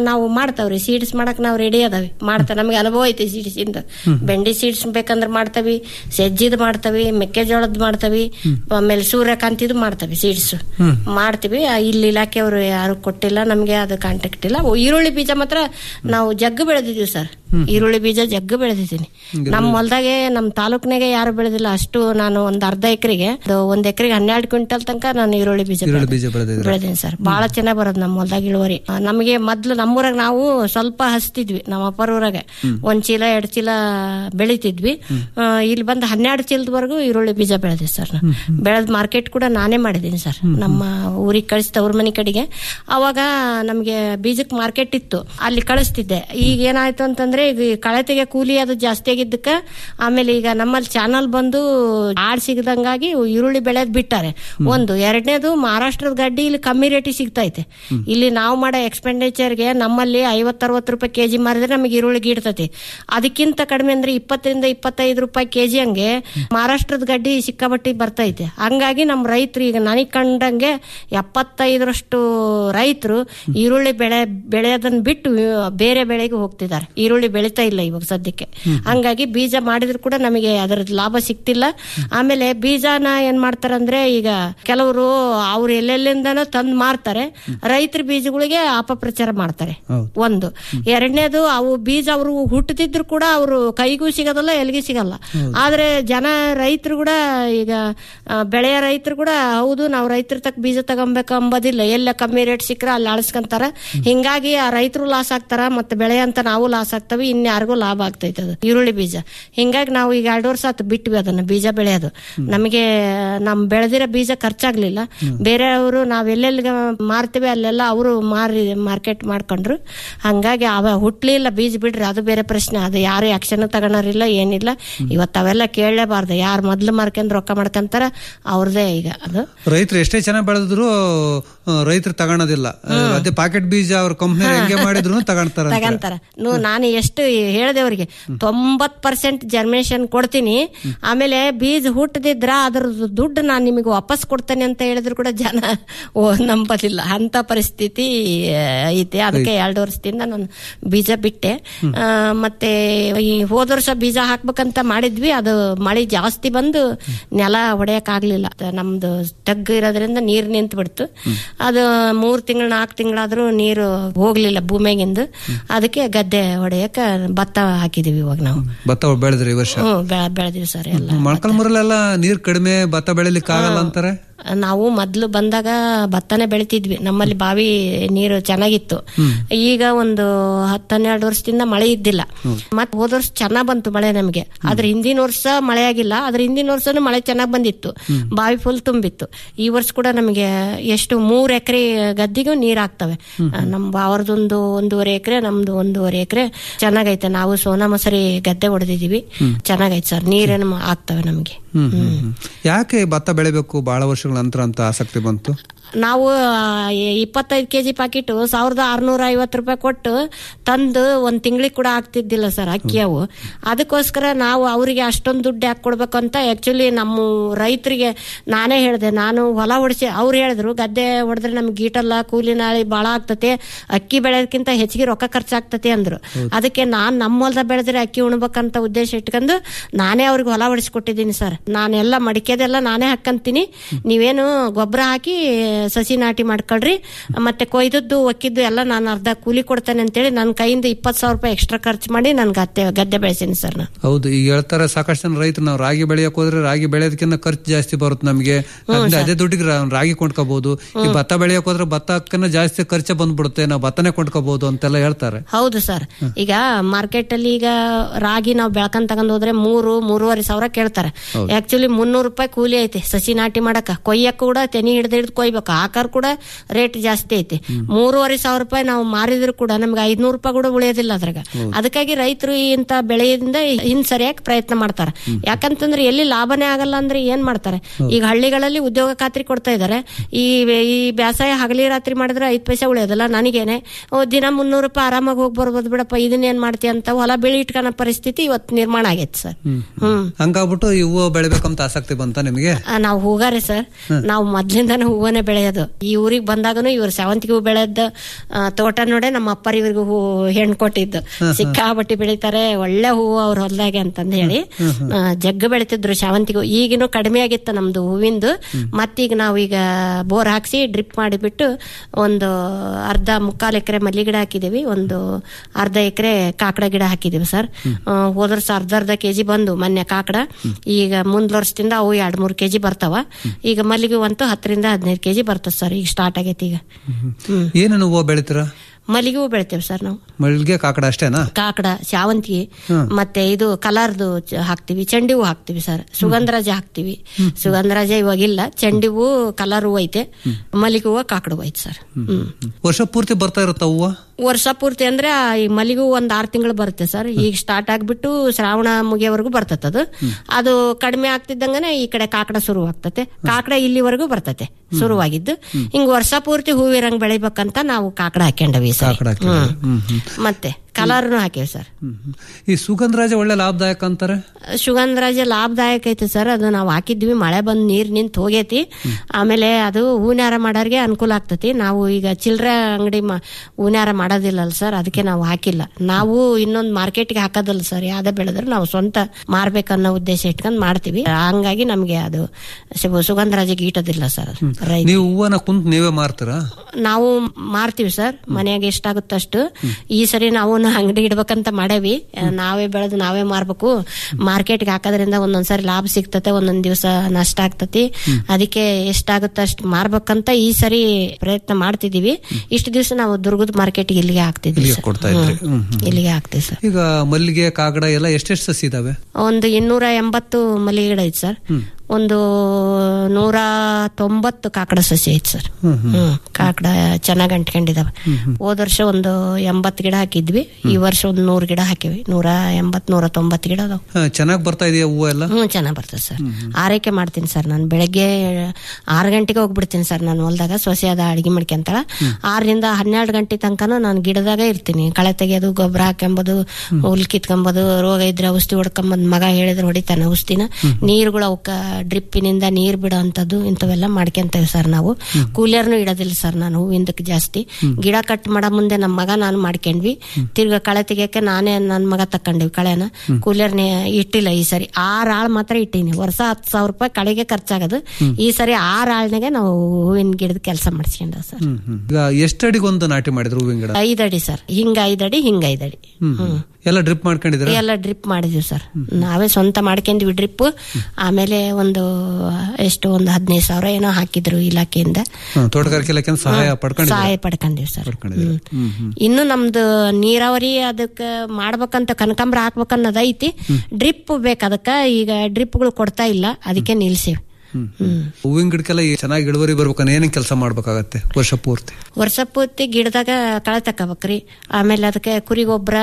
ಮಾಡ್ತಾವ್ರಿ ಸೀಡ್ಸ್ ಮಾಡಕ್ ನಾವು ರೆಡಿ ಅದಾವಿ ಮಾಡ್ತಾ ನಮಗೆ ಅನುಭವ ಐತಿ ಸೀಡ್ಸ್ ಇಂದ ಬೆಂಡಿ ಸೀಡ್ಸ್ ಬೇಕಂದ್ರೆ ಮಾಡ್ತಾವಿ ಸಜ್ಜಿದ್ ಮಾಡ್ತಾವಿ ಮೆಕ್ಕೆಜೋಳದ್ ಮಾಡ್ತಾವಿ ಆಮೇಲೆ ಸೂರ್ಯಕಾಂತಿದು ಮಾಡ್ತಾವಿ ಸೀಡ್ಸ್ ಮಾಡ್ತೀವಿ ಆ, ಇಲ್ಲಿ ಇಲಾಖೆಯವರು ಯಾರು ಕೊಟ್ಟಿಲ್ಲ ನಮಗೆ ಅದು ಕಾಂಟ್ಯಾಕ್ಟ್ ಇಲ್ಲ ಓ, ಈರುಳ್ಳಿ ಬೀಜ ಮಾತ್ರ ನಾವು ಜಗ್ಗು ಬೆಳೆದಿದ್ದೀವಿ ಸರ್ ಈರುಳ್ಳಿ ಬೀಜ ಜಗ್ಗು ಬೆಳೆದಿದ್ದೀನಿ ನಮ್ಮ ಹೊಲ್ದಾಗೆ ನಮ್ಮ ತಾಲೂಕ್ನಾಗೆ ಯಾರು ಬೆಳೆದಿಲ್ಲ ಅಷ್ಟು ನಾನು ಒಂದ್ ಅರ್ಧ ಎಕರೆಗೆ ಒಂದ್ ಎಕರೆಗೆ ಹನ್ನೆರಡು ಕ್ವಿಂಟಲ್ ತನಕ ನಾನು ಈರುಳ್ಳಿ ಬೀಜ ಈರುಳ್ಳಿ ಬೆಳ್ದೆ. ಬೀಜ ಬೆಳೆದಿದ್ರೆ ಬೆಳೆದೀನಿ ಸರ್ ಬಹಳ ಚೆನ್ನಾಗ್ ಬರೋದು ನಮ್ಮ ಹೊಲ್ದಾಗ ಇಳುವರಿ ಆ, ನಮಗೆ ಮೊದ್ಲು ನಮ್ಮೂರಾಗ ನಾವು ಸ್ವಲ್ಪ ಹಸ್ತಿದ್ವಿ ನಮ್ಮ ಅಪ್ಪರ ಊರಾಗ ಒಂದ್ ಚೀಲ ಎರಡ್ ಚೀಲ ಬೆಳಿತಿದ್ವಿ ಆ, ಇಲ್ಲಿ ಬಂದು ಹನ್ನೆರಡು ಚೀಲದವರೆಗೂ ಈರುಳ್ಳಿ ಬೀಜ ಬೆಳೆದೆ ಸರ್ ಬೆಳೆದ್ ಮಾರ್ಕೆಟ್ ಕೂಡ ನಾನೇ ಮಾಡಿದ್ದೀನಿ ಸರ್ ನಮ್ಮ ಊರಿಗೆ ಕಳಿಸ್ತ ಅವ್ರ ಮನೆ ಕಡೆಗೆ ಅವಾಗ ನಮಗೆ ಬೀಜಕ್ಕೆ ಮಾರ್ಕೆಟ್ ಇತ್ತು ಅಲ್ಲಿ ಕಳಿಸ್ತಿದ್ದೆ ಈಗ ಏನಾಯ್ತು ಅಂತಂದ್ರೆ ಈಗ ಈ ಕಳೆತೆಗೆ ಕೂಲಿ ಅದು ಜಾಸ್ತಿ ಆಗಿದ್ದಕ್ಕ ಆಮೇಲೆ ಈಗ ನಮ್ಮಲ್ಲಿ ಚಾನಲ್ ಬಂದು ಆಡ್ ಸಿಗದಂಗಾಗಿ ಈರುಳ್ಳಿ ಬೆಳೆದ್ ಬಿಟ್ಟಾರೆ ಒಂದು ಎರಡನೇದು ಮಹಾರಾಷ್ಟ್ರದ ಗಡ್ಡಿ ಇಲ್ಲಿ ಕಮ್ಮಿ ರೇಟಿಗೆ ಸಿಗ್ತೈತೆ ಇಲ್ಲಿ ನಾವು ಮಾಡೋ ಎಕ್ಸ್ಪೆಂಡಿಚರ್ಗೆ ನಮ್ಮಲ್ಲಿ ಐವತ್ತರವತ್ತು ರೂಪಾಯಿ ಕೆಜಿ ಮಾರಿದ್ರೆ ನಮಗೆ ಈರುಳ್ಳಿ ಗಿಡ್ತತಿ ಅದಕ್ಕಿಂತ ಕಡಿಮೆ ಅಂದ್ರೆ ಇಪ್ಪತ್ತರಿಂದ ಇಪ್ಪತ್ತೈದು ರೂಪಾಯಿ ಕೆಜಿ ಹಂಗೆ ಮಹಾರಾಷ್ಟ್ರದ ಗಡ್ಡಿ ಸಿಕ್ಕಾಬಟ್ಟಿ ಬರ್ತೈತೆ ಹಂಗಾಗಿ ನಮ್ಮ ರೈತರು ಈಗ ನನಗೆ ಕಂಡಂಗೆ ಎಪ್ಪತ್ತೈದರಷ್ಟು ರೈತರು ಈರುಳ್ಳಿ ಬೆಳೆ ಬೆಳೆಯೋದನ್ನ ಬಿಟ್ಟು ಬೇರೆ ಬೆಳೆಗೆ ಹೋಗ್ತಿದ್ದಾರೆ ಈರುಳ್ಳಿ ಬೆಳೀತಾ ಇಲ್ಲ ಇವಾಗ ಸದ್ಯಕ್ಕೆ ಹಂಗಾಗಿ ಬೀಜ ಮಾಡಿದ್ರು ಕೂಡ ನಮಗೆ ಅದರ ಲಾಭ ಸಿಗ್ತಿಲ್ಲ ಆಮೇಲೆ ಬೀಜನ ಏನ್ ಮಾಡ್ತಾರಂದ್ರೆ ಈಗ ಕೆಲವರು ಅವ್ರು ಎಲ್ಲೆಲ್ಲಿಂದನೋ ತಂದು ಮಾರ್ತಾರೆ ರೈತರ ಬೀಜಗಳಿಗೆ ಅಪಪ್ರಚಾರ ಮಾಡ್ತಾರೆ ಒಂದು ಎರಡನೇದು ಅವು ಬೀಜ ಅವರು ಹುಟ್ಟದಿದ್ರು ಕೂಡ ಅವರು ಕೈಗೂ ಸಿಗೋದಲ್ಲ ಎಲ್ಲಿಗೂ ಸಿಗಲ್ಲ ಆದ್ರೆ ಜನ ರೈತರು ಕೂಡ ಈಗ ಆ, ಬೆಳೆಯ ರೈತರು ಕೂಡ ಹೌದು ನಾವು ರೈತರ ತಕ್ಕ ಬೀಜ ತಗೊಬೇಕು ಅಂಬೋದಿಲ್ಲ ಎಲ್ಲ ಕಮ್ಮಿ ರೇಟ್ ಸಿಕ್ಕರೆ ಅಲ್ಲಿ ಅಳಿಸ್ಕೊಂತಾರ ಹಿಂಗಾಗಿ ಆ ರೈತರು ಲಾಸ್ ಆಗ್ತಾರ ಮತ್ತೆ ಬೆಳೆ ಅಂತ ನಾವು ಲಾಸ್ ಆಗ್ತವಿ ಇನ್ಯಾರಿಗೂ ಲಾಭ ಆಗ್ತೈತೆ ಅದು ಈರುಳ್ಳಿ ಬೀಜ ಹಿಂಗಾಗಿ ನಾವು ಈಗ ಎರಡು ವರ್ಷ ಆತು ಬಿಟ್ವಿ ಅದನ್ನ ಬೀಜ ಬೆಳೆಯೋದು ನಮಗೆ ನಮ್ ಬೆಳೆದಿರೋ ಬೀಜ ಖರ್ಚಾಗ್ಲಿಲ್ಲ ಬೇರೆಯವರು ನಾವ್ ಎಲ್ಲೆಲ್ಲಿ ಮಾರ್ತೀವಿ ಅಲ್ಲೆಲ್ಲ ಅವರು ಮಾರಿ ಮಾರ್ಕೆಟ್ ಮಾಡ್ಕೊಂಡ್ರು ಹಂಗಾಗಿ ಅವ ಹುಟ್ಲಿಲ್ಲ ಬೀಜ ಬಿಡ್ರಿ ಅದು ಬೇರೆ ಪ್ರಶ್ನೆ ಅದು ಯಾರು ಆಕ್ಷನ್ ತಗೊಳೋರಿಲ್ಲ ಏನಿಲ್ಲ ಇವತ್ತು ಅವೆಲ್ಲ ಕೇಳಲೇಬಾರ್ದು ಯಾರು ಮೊದ್ಲು ಮಾರ್ಕೊಂಡ್ ರೊಕ್ಕ ಮಾಡ್ಕೊಂತಾರ ಅವ್ರದೇ ಈಗ ಅದು ರೈತರು ಎಷ್ಟೇ ಚೆನ್ನಾಗಿ ಬೆಳೆದ್ರು ರೈತರು ತಗೊಳೋದಿಲ್ಲ ಅದೇ ಪಾಕೆಟ್ ಬೀಜ ಅವ್ರ ಕಂಪ್ನಿ ಹೆಂಗೆ ಮಾಡಿದ್ರು ತಗೊಂತಾರ ತಗಂತಾರ ನೂ- ನಾನು ಎಷ್ಟು ಹೇಳ್ದೆ ಅವ್ರಿಗೆ ತೊಂಬತ್ ಪರ್ಸೆಂಟ್ ಜರ್ಮಿನೇಷನ್ ಕೊಡ್ತೀನಿ ಆಮೇಲೆ ಬೀಜ ಹುಟ್ಟದಿದ್ರ ಅದ್ರ ದುಡ್ಡು ನಾನು ನಿಮಗೆ ವಾಪಸ್ ಕೊಡ್ತೇನೆ ಅಂತ ಹೇಳಿದ್ರು ಕೂಡ ಜನ ಓ ನಂಬಲಿಲ್ಲ ಅಂತ ಪರಿಸ್ಥಿತಿ ಆ, ಐತೆ ಅದಕ್ಕೆ ಎರಡು ವರ್ಷದಿಂದ ನಾನು ಬೀಜ ಬಿಟ್ಟೆ ಆ, ಮತ್ತೆ ಈ ಹೋದ ವರ್ಷ ಬೀಜ ಹಾಕ್ಬೇಕಂತ ಮಾಡಿದ್ವಿ ಅದು ಮಳೆ ಜಾಸ್ತಿ ಬಂದು ನೆಲ ಹೊಡೆಯಕ್ ಆಗ್ಲಿಲ್ಲ ನಮ್ದು ತಗ್ಗು ಇರೋದ್ರಿಂದ ನೀರ್ ನಿಂತು ಬಿಡ್ತು ಅದು ಮೂರ್ ತಿಂಗಳು ನಾಲ್ಕು ತಿಂಗಳಾದ್ರೂ ನೀರು ಹೋಗ್ಲಿಲ್ಲ ಭೂಮಿಯಾಗಿಂದು ಅದಕ್ಕೆ ಗದ್ದೆ ಹೊಡೆಯಕ ಭತ್ತ ಹಾಕಿದೀವಿ ಇವಾಗ ನಾವು ಭತ್ತ ಬೆಳೆದ್ರಿ ಈ ವರ್ಷ ಹ್ಮ್ ಬೆಳ- ಬೆಳೆದಿವಿ ಸರ್ ಎಲ್ಲ ಮೊಳಕಾಲ್ಮೂರಲ್ಲೆಲ್ಲ ನೀರ್ ಕಡಿಮೆ ಭತ್ತ ಬೆಳಿಲಿಕ್ಕೆ ಆಗಲ್ಲ ಅಂತಾರೆ ನಾವು ಮೊದ್ಲು ಬಂದಾಗ ಭತ್ತನೇ ಬೆಳಿತಿದ್ವಿ ನಮ್ಮಲ್ಲಿ ಬಾವಿ ನೀರು ಚೆನ್ನಾಗಿತ್ತು ಈಗ ಒಂದು ಹತ್ತು ಹನ್ನೆರಡು ವರ್ಷದಿಂದ ಮಳೆ ಇದ್ದಿಲ್ಲ ಮತ್ ಹೋದ ವರ್ಷ ಚೆನ್ನಾಗ್ ಬಂತು ಮಳೆ ನಮಗೆ ಆದ್ರೆ ಹಿಂದಿನ ವರ್ಷ ಮಳೆ ಆಗಿಲ್ಲ ಆದ್ರೆ ಹಿಂದಿನ ವರ್ಷನೂ ಮಳೆ ಚೆನ್ನಾಗ್ ಬಂದಿತ್ತು ಬಾವಿ ಫುಲ್ ತುಂಬಿತ್ತು ಈ ವರ್ಷ ಕೂಡ ನಮಗೆ ಎಷ್ಟು ಮೂರ್ ಎಕರೆ ಗದ್ದಿಗೂ ನೀರ್ ಆಗ್ತವೆ ನಮ್ ಅವ್ರದೊಂದು ಒಂದೂವರೆ ಎಕರೆ ನಮ್ದು ಒಂದೂವರೆ ಎಕರೆ ಚೆನ್ನಾಗೈತೆ ನಾವು ಸೋನಾ ಮಸರಿ ಗದ್ದೆ ಹೊಡೆದಿದೀವಿ ಚೆನ್ನಾಗೈತೆ ಸರ್ ನೀರೇನು ಆಗ್ತವೆ ನಮಗೆ ಹ್ಮ್ ಹ್ಮ್ ಹ್ಮ್. ಯಾಕೆ ಭತ್ತ ಬೆಳಿಬೇಕು ಬಹಳ ವರ್ಷಗಳ ನಂತರ ಅಂತ ಆಸಕ್ತಿ ಬಂತು ನಾವು ಇಪ್ಪತ್ತೈದು ಕೆಜಿ ಪಾಕಿಟ್ ಸಾವಿರದ ಆರ್ನೂರ ಐವತ್ತು ರೂಪಾಯಿ ಕೊಟ್ಟು ತಂದು ಒಂದ್ ತಿಂಗಳಿಗೆ ಕೂಡ ಆಗ್ತಿದ್ದಿಲ್ಲ ಸರ್ ಅಕ್ಕಿ ಅವು ಅದಕ್ಕೋಸ್ಕರ ನಾವು ಅವರಿಗೆ ಅಷ್ಟೊಂದು ದುಡ್ಡು ಯಾಕೆ ಕೊಡ್ಬೇಕು ಅಂತ ಆಕ್ಚುಲಿ ನಮ್ಮ ರೈತರಿಗೆ ನಾನೇ ಹೇಳಿದೆ ನಾನು ಹೊಲ ಹೊಡಿಸಿ ಅವ್ರು ಹೇಳಿದ್ರು ಗದ್ದೆ ಹೊಡೆದ್ರೆ ನಮ್ಗೆ ಗೀಟಲ್ಲ ಕೂಲಿ ನಾಳಿ ಬಾಳ ಆಗ್ತತೆ ಅಕ್ಕಿ ಬೆಳೆಯೋದಕ್ಕಿಂತ ಹೆಚ್ಚಿಗೆ ರೊಕ್ಕ ಖರ್ಚಾಗ್ತತೆ ಅಂದ್ರು ಅದಕ್ಕೆ ನಾನ್ ನಮ್ಮ ಹೊಲದ ಬೆಳೆದ್ರೆ ಅಕ್ಕಿ ಉಣ್ಬೇಕಂತ ಉದ್ದೇಶ ಇಟ್ಕೊಂಡು ನಾನೇ ಅವ್ರಿಗೆ ಹೊಲ ಹೊಡಿಸ್ಕೊಟ್ಟಿದ್ದೀನಿ ಸರ್ ನಾನೆಲ್ಲ ಮಡಿಕೆದೆಲ್ಲ ನಾನೇ ಹಾಕ್ಕಂತೀನಿ ನೀವೇನು ಗೊಬ್ಬರ ಹಾಕಿ ಸಸಿ ನಾಟಿ ಮಾಡ್ಕೊಳ್ರಿ ಮತ್ತೆ ಕೊಯ್ದದ್ದು ಒಕ್ಕಿದ್ದು ಎಲ್ಲ ನಾನು ಅರ್ಧ ಕೂಲಿ ಕೊಡ್ತೇನೆ ಅಂತೇಳಿ ನನ್ನ ಕೈಯಿಂದ ಇಪ್ಪತ್ತು ಸಾವಿರ ರೂಪಾಯಿ ಎಕ್ಸ್ಟ್ರಾ ಖರ್ಚು ಮಾಡಿ ನಾನು ಗದ್ದೆ ಗದ್ದೆ ಬೆಳೆಸೀನಿ ಸರ್ ನಾನು ಹೌದು ಈಗ ಹೇಳ್ತಾರೆ ಸಾಕಷ್ಟು ಜನ ರೈತರು ನಾವು ರಾಗಿ ಬೆಳೆಯಕ್ ಹೋದ್ರೆ ರಾಗಿ ಬೆಳೆಯೋದಕ್ಕಿಂತ ಖರ್ಚು ಜಾಸ್ತಿ ಬರುತ್ತೆ ನಮಗೆ ಅದ್ನ ಅದೇ ದುಡ್ಡಿಗೆ ರಾ- ರಾಗಿ ಕೊಂಡ್ಕೋಬಹುದು ಈ ಭತ್ತ ಬೆಳೆಯಕ್ ಹೋದ್ರೆ ಭತ್ತಕ್ಕನ್ನ ಜಾಸ್ತಿ ಖರ್ಚು ಬಂದ್ಬಿಡುತ್ತೆ ನಾವು ಭತ್ತನೇ ಕೊಂಡ್ಕೋಬಹುದು ಅಂತೆಲ್ಲ ಹೇಳ್ತಾರೆ ಹೌದು ಸರ್ ಈಗ ಮಾರ್ಕೆಟ್ ಅಲ್ಲಿ ಈಗ ರಾಗಿ ನಾವು ಬೆಳ್ಕೊಂಡ್ ತಗೊಂಡ್ ಹೋದ್ರೆ ಮೂರು ಮೂರುವರೆ ಸಾವಿರ ಕೇಳ್ತಾರೆ ಆಕ್ಚುಲಿ ಮುನ್ನೂರು ರೂಪಾಯಿ ಕೂಲಿ ಐತೆ ಸಸಿ ನಾಟಿ ಮಾಡಕ ಕೊಯ್ಯಕ್ ಕೂಡ ತೆನಿ ಹಿಡ್ದು ಹಿಡ್ದು ಕೊಯ್ಬೇಕು ಆಕಾರ ಕೂಡ ರೇಟ್ ಜಾಸ್ತಿ ಐತಿ ಮೂರುವರೆ ಸಾವಿರ ರೂಪಾಯಿ ನಾವು ಮಾರಿದ್ರು ಕೂಡ ನಮ್ಗೆ ಐದ್ನೂರು ರೂಪಾಯಿ ಕೂಡ ಉಳಿಯೋದಿಲ್ಲ ಅದ್ರಾಗ ಅದಕ್ಕಾಗಿ ರೈತರು ಇಂತ ಬೆಳೆಯಿಂದ ಹಿನ್ ಸರಿಯಾಗಿ ಪ್ರಯತ್ನ ಮಾಡ್ತಾರೆ ಯಾಕಂತಂದ್ರೆ ಎಲ್ಲಿ ಲಾಭನೇ ಆಗಲ್ಲ ಅಂದ್ರೆ ಏನ್ ಮಾಡ್ತಾರೆ ಈಗ ಹಳ್ಳಿಗಳಲ್ಲಿ ಉದ್ಯೋಗ ಖಾತ್ರಿ ಕೊಡ್ತಾ ಇದಾರೆ ಈ ಈ ಬೇಸಾಯ ಹಗಲಿ ರಾತ್ರಿ ಮಾಡಿದ್ರೆ ಐದ್ ಪೈಸೆ ಉಳಿಯೋದಿಲ್ಲ ನನಗೇನೆ ಓ, ದಿನ ಮುನ್ನೂರು ರೂಪಾಯಿ ಆರಾಮಾಗಿ ಹೋಗಿ ಬರ್ಬೋದು ಬಿಡಪ್ಪ ಇದನ್ನೇನ್ ಮಾಡ್ತೀಯ ಅಂತ ಹೊಲ ಬೆಳಿ ಇಟ್ಕೊಳೋ ಪರಿಸ್ಥಿತಿ ಇವತ್ತು ನಿರ್ಮಾಣ ಆಗೈತೆ ಸರ್ ಹ್ಮ್ ಹಂಗಾಗ್ಬಿಟ್ಟು ಈ ಹೂವು ಬೆಳಿಬೇಕಂತ ಆಸಕ್ತಿ ಬಂತ ನಿಮಗೆ ಆ, ನಾವು ಹೂಗಾರೆ ಸರ್ ನಾವು ಮೊದ್ಲಿಂದಾನು ಹೂವನೇ ಬೆಳೆಯೋದು ಈ ಊರಿಗೆ ಬಂದಾಗನು ಇವ್ರು ಸೇವಂತಿಗೆ ಹೂ ಬೆಳೆದ ಆ, ತೋಟ ನೋಡೇ ನಮ್ಮ ಅಪ್ಪರ್ ಇವ್ರಿಗೆ ಹೂ ಹೆಣ್ಣು ಕೊಟ್ಟಿದ್ದು ಸಿಕ್ಕಾಬಟ್ಟಿ ಬೆಳಿತಾರೆ ಒಳ್ಳೆ ಹೂವು ಅವ್ರ ಹೊಲ್ದಾಗೆ ಅಂತಂದ್ ಹೇಳಿ ಆ, ಜಗ್ಗ ಬೆಳಿತಿದ್ರು ಸೇವಂತಿಗೆ ಹೂ. ಈಗಿನೂ ಕಡಿಮೆ ಆಗಿತ್ತು ನಮ್ದು ಹೂವಿಂದು ಮತ್ತೀಗ ನಾವು ಈಗ ಬೋರ್ ಹಾಕ್ಸಿ ಡ್ರಿಪ್ ಮಾಡಿಬಿಟ್ಟು ಒಂದು ಅರ್ಧ ಮುಕ್ಕಾಲು ಎಕರೆ ಮಲ್ಲಿ ಗಿಡ ಹಾಕಿದೀವಿ ಒಂದು ಅರ್ಧ ಎಕರೆ ಕಾಕಡ ಗಿಡ ಹಾಕಿದೀವಿ ಸರ್ ಆ, ಹೋದ ವರ್ಷ ಅರ್ಧ ಅರ್ಧ ಕೆಜಿ ಬಂದು ಮೊನ್ನೆ ಕಾಕಡ ಈಗ ಮುಂದ್ ವರ್ಷದಿಂದ ಅವು ಎರಡ್ ಮೂರ್ ಕೆಜಿ ಬರ್ತಾವ ಈಗ ಮಲ್ಲಿಗೆ ಅಂತೂ ಹತ್ತರಿಂದ ಹದಿನೈದು ಕೆಜಿ ಬರ್ತದೆ ಸರ್ ಈಗ ಸ್ಟಾರ್ಟ್ ಆಗೈತಿ ಈಗ ಏನೇನು ಹೂವು ಬೆಳಿತೀರಾ ಮಲ್ಲಿಗೆ ಹೂ ಬೆಳಿತೇವೆ ಸರ್ ನಾವು ಮಲ್ಲಿಗೆ ಕಾಕಡ ಅಷ್ಟೇನಾ ಕಾಕಡ ಶಾವಂತಿಗೆ ಮತ್ತೆ ಇದು ಕಲರ್ದು ಚ- ಹಾಕ್ತಿವಿ ಚೆಂಡಿ ಹೂ ಹಾಕ್ತಿವಿ ಸರ್ ಸುಗಂಧರಾಜ ಹಾಕ್ತಿವಿ ಸುಗಂಧರಾಜ ಇವಾಗಿಲ್ಲ ಚೆಂಡಿ ಹೂ ಕಲರ್ ಹೂ ಐತೆ ಮಲ್ಲಿಗೆ ಹೂವು ಕಾಕಡ ಹೂ ಐತೆ ಸರ್ ಹ್ಮ್ ವರ್ಷ ಪೂರ್ತಿ ಬರ್ತಾ ಇರುತ್ತ ಹೂವು ವರ್ಷ ಪೂರ್ತಿ ಅಂದ್ರೆ ಆ ಈ ಮಲ್ಲಿಗೆ ಹೂ ಒಂದ್ ಆರ್ ತಿಂಗಳು ಬರುತ್ತೆ ಸರ್ ಈಗ ಸ್ಟಾರ್ಟ್ ಆಗ್ಬಿಟ್ಟು ಶ್ರಾವಣ ಮುಗಿಯೋವರೆಗೂ ಬರ್ತದೆ ಅದು ಅದು ಕಡಿಮೆ ಆಗ್ತಿದ್ದಂಗನೆ ಈ ಕಡೆ ಕಾಕಡ ಶುರು ಆಗ್ತತೆ ಕಾಕಡ ಇಲ್ಲಿವರೆಗೂ ಬರ್ತತೆ ಶುರುವಾಗಿದ್ದು ಹಿಂಗ್ ವರ್ಷ ಪೂರ್ತಿ ಹೂವಿರಂಗ್ ಬೆಳಿಬೇಕಂತ ನಾವು ಕಾಕಡ ಹಾಕೊಂಡವಿ ಸರ್ ಕಾಕಡ ಹಾಕಿದ್ದೀರಿ. ಹ್ಮ್, ಹ್ಮ್. ಮತ್ತೆ ಕಲರ್ನು ಹಾಕಿವಿ ಸರ್ ಹ್ಮ್, ಹ್ಮ್. ಈ ಸುಗಂಧರಾಜ ಒಳ್ಳೆ ಲಾಭದಾಯಕ ಅಂತಾರೆ ಸುಗಂಧರಾಜ ಲಾಭದಾಯಕ ಐತೆ ಸರ್ ಅದು ನಾವು ಹಾಕಿದ್ವಿ ಮಳೆ ಬಂದು ನೀರ್ ನಿಂತು ಹೋಗೈತಿ ಆಮೇಲೆ ಅದು ಹೂನಾರ ಮಾಡೋರಿಗೆ ಅನುಕೂಲ ಆಗ್ತತಿ ನಾವು ಈಗ ಚಿಲ್ಲರೆ ಅಂಗಡಿ ಹೂನಾರ ಮಾಡೋದಿಲ್ಲಲ್ಲ ಸರ್ ಅದಕ್ಕೆ ನಾವು ಹಾಕಿಲ್ಲ ನಾವು ಇನ್ನೊಂದು ಮಾರ್ಕೆಟ್ಗೆ ಹಾಕೋದಲ್ಲ ಸರ್ ಯಾವ್ದೇ ಬೆಳೆದ್ರೆ ನಾವು ಸ್ವಂತ ಮಾರ್ಬೇಕನ್ನೋ ಉದ್ದೇಶ ಇಟ್ಕೊಂಡು ಮಾಡ್ತೀವಿ ಹಂಗಾಗಿ ನಮಗೆ ಅದು ಸು- ಸುಗಂಧರಾಜಿಗೆ ಈಟೋದಿಲ್ಲ ಸರ್ ಅದು ರೈತ ನೀವು ಹೂವನ ಕುಂತ್ ನೀವೇ ಮಾರ್ತೀರಾ ನಾವು ಮಾರ್ತೀವಿ ಸರ್ ಮನೆಯಾಗ ಎಷ್ಟಾಗುತ್ತಷ್ಟು ಈ ಸರಿ ನಾವು ಅಂಗಡಿ ಇಡ್ಬೇಕಂತ ಮಾಡೇವಿ ನಾವೇ ಬೆಳೆದು ನಾವೇ ಮಾರ್ಬೇಕು ಮಾರ್ಕೆಟ್ಗೆ ಹಾಕೋದ್ರಿಂದ ಒಂದೊಂದ್ಸರಿ ಲಾಭ ಸಿಗ್ತತೆ ಒಂದೊಂದ್ ದಿವಸ ನಷ್ಟ ಆಗ್ತತಿ ಅದಕ್ಕೆ ಎಷ್ಟಾಗುತ್ತೋ ಅಷ್ಟು ಮಾರ್ಬೇಕಂತ ಈ ಸರಿ ಪ್ರಯತ್ನ ಮಾಡ್ತಿದೀವಿ ಇಷ್ಟು ದಿವಸ ನಾವು ದುರ್ಗದ ಮಾರ್ಕೆಟ್ಗೆ ಇಲ್ಲಿಗೆ ಹಾಕ್ತಿದ್ವಿ ಇಲ್ಲಿಗೆ ಸರ್. ಕೊಡ್ತಾ ಇದ್ರಿ. ಹ್ಮ್. ಹ್ಮ್, ಹ್ಮ್. ಇಲ್ಲಿಗೆ ಹಾಕ್ತಿವಿ ಸರ್ ಈಗ ಮಲ್ಲಿಗೆ ಕಾಗಡ ಎಲ್ಲ ಎಷ್ಟೆಷ್ಟು ಸಸಿ ಇದಾವೆ ಒಂದು ಇನ್ನೂರ ಎಂಬತ್ತು ಮಲ್ಲಿಗೆ ಗಿಡ ಐತೆ ಸರ್ ಒಂದು ನೂರ ತೊಂಬತ್ತು ಕಾಕಡ ಸಸಿ ಐತೆ ಸರ್ ಹ್ಮ್ ಕಾಕಡ ಚೆನ್ನಾಗಿ ಅಂಟ್ಕೊಂಡಿದಾವೆ ಹೋದ ವರ್ಷ ಒಂದು ಎಂಬತ್ತು ಗಿಡ ಹಾಕಿದ್ವಿ ಈ ವರ್ಷ ಒಂದು ನೂರು ಗಿಡ ಹಾಕಿವಿ ನೂರ ಎಂಬತ್ ನೂರ ತೊಂಬತ್ತು ಗಿಡ ಅದಾವ ಚೆನ್ನಾಗಿ ಬರ್ತಾ ಇದೆಯಾ ಹೂವು ಎಲ್ಲ ಹ್ಮ್ ಚೆನ್ನಾಗಿ ಬರ್ತದೆ ಸರ್ ಆರೈಕೆ ಮಾಡ್ತೀನಿ ಸರ್ ನಾನು ಬೆಳಗ್ಗೆ ಆರು ಗಂಟೆಗೆ ಹೋಗ್ಬಿಡ್ತೀನಿ ಸರ್ ನಾನು ಹೊಲ್ದಾಗ ಸೊಸೆ ಅದ ಅಡಿಗೆ ಮಾಡ್ಕೊಂತಾಳ ಆರರಿಂದ ಹನ್ನೆರಡು ಗಂಟೆ ತನಕನೂ ನಾನು ಗಿಡದಾಗ ಇರ್ತೀನಿ ಕಳೆ ತೆಗೆಯೋದು ಗೊಬ್ಬರ ಹಾಕೊಂಬೋದು ಹುಲ್ ಕಿತ್ಕೊಂಬೋದು ರೋಗ ಇದ್ರೆ ಔಷಧಿ ಹೊಡ್ಕೊಂಬಂದ್ ಮಗ ಹೇಳಿದ್ರೆ ಹೊಡಿತಾನೆ ಔಷಧಿನ ನೀರುಗಳು ಅವಕ್ಕ ಡ್ರಿಪ್ಪಿನಿಂದ ನೀರ್ ಬಿಡೋ ಅಂತದ್ದು ಇಂಥವೆಲ್ಲ ಮಾಡ್ಕೊಂತೇವೆ ಸರ್ ನಾವು ಕೂಲಿಯರ್ನು ಇಡೋದಿಲ್ಲ ಸರ್ ನಾನು ಹೂವಿಂದಕ್ಕೆ ಜಾಸ್ತಿ ಗಿಡ ಕಟ್ ಮಾಡೋ ಮುಂದೆ ನಮ್ಮ ಮಗ ನಾನು ಮಾಡ್ಕೊಂಡ್ವಿ ತಿರ್ಗಾ ಕಳೆ ತೆಗಿಯಕ್ಕೆ ನಾನೇ ನನ್ನ ಮಗ ತಕೊಂಡಿವಿ ಕಳೆನ ಕೂಲಿಯರ್ನೇ ಇಟ್ಟಿಲ್ಲ ಈ ಸರಿ ಆರ್ ಆಳ್ ಮಾತ್ರ ಇಟ್ಟೀನಿ ವರ್ಷ ಹತ್ತು ಸಾವಿರ ರೂಪಾಯಿ ಕಳೆಗೆ ಖರ್ಚಾಗೋದು ಈ ಸರಿ ಆರ್ ಆಳ್ನಾಗೆ ನಾವು ಹೂವಿನ ಗಿಡದ ಕೆಲಸ ಮಾಡಿಸ್ಕೊಂಡ ಸರ್ ಹ್ಮ್, ಹ್ಮ್. ಈಗ ಎಷ್ಟಡಿಗೊಂದು ನಾಟಿ ಮಾಡಿದ್ರು ಹೂವಿನ ಗಿಡ ಐದಡಿ ಸರ್ ಹಿಂಗ ಐದಡಿ ಹಿಂಗ ಐದಡಿ ಹ್ಮ್ ಎಲ್ಲ ಡ್ರಿಪ್ ಮಾಡ್ಕೊಂಡಿದ್ರ ಎಲ್ಲ ಡ್ರಿಪ್ ಮಾಡಿದ್ವಿ ಸರ್ ನಾವೇ ಸ್ವಂತ ಮಾಡ್ಕೊಂಡ್ವಿ ಡ್ರಿಪ್ ಆಮೇಲೆ ಒಂದು ಎಷ್ಟು ಒಂದು ಹದಿನೈದು ಸಾವಿರ ಏನೋ ಹಾಕಿದ್ರು ಇಲಾಖೆಯಿಂದ ತೋಟಗಾರಿಕೆ ಇಲಾಖೆ ಸಹಾಯ ಪಡ್ಕೊಂಡಿದ್ರ ಸಹಾಯ ಪಡ್ಕೊಂಡಿವಿ ಸರ್ ಪಡ್ಕೊಂಡಿದ್ದೀರಾ? ಹ್ಮ್. ಇನ್ನು ನಮ್ದು ನೀರಾವರಿ ಅದಕ್ಕ ಮಾಡ್ಬೇಕಂತ ಕನಕಾಂಬ್ರ ಹಾಕ್ಬೇಕನ್ನೋದ್ ಐತಿ ಡ್ರಿಪ್ ಬೇಕು ಅದಕ್ಕ ಈಗ ಡ್ರಿಪ್ಗಳು ಕೊಡ್ತಾ ಇಲ್ಲ ಅದಕ್ಕೆ ನಿಲ್ಸಿವಿ ಹ್ಮ್ ಹೂವಿನ ಗಿಡಕ್ಕೆಲ್ಲ ಈ ಚೆನ್ನಾಗಿ ಇಳುವರಿ ಬರ್ಬೇಕನ್ನ ಏನೇನ್ ಕೆಲಸ ಮಾಡ್ಬೇಕಾಗತ್ತೆ ವರ್ಷ ಪೂರ್ತಿ ವರ್ಷ ಪೂರ್ತಿ ಗಿಡದಾಗ ಕಳೆ ತಕೋಬೇಕ್ರಿ ಆಮೇಲೆ ಅದಕ್ಕೆ ಕುರಿ ಗೊಬ್ಬರ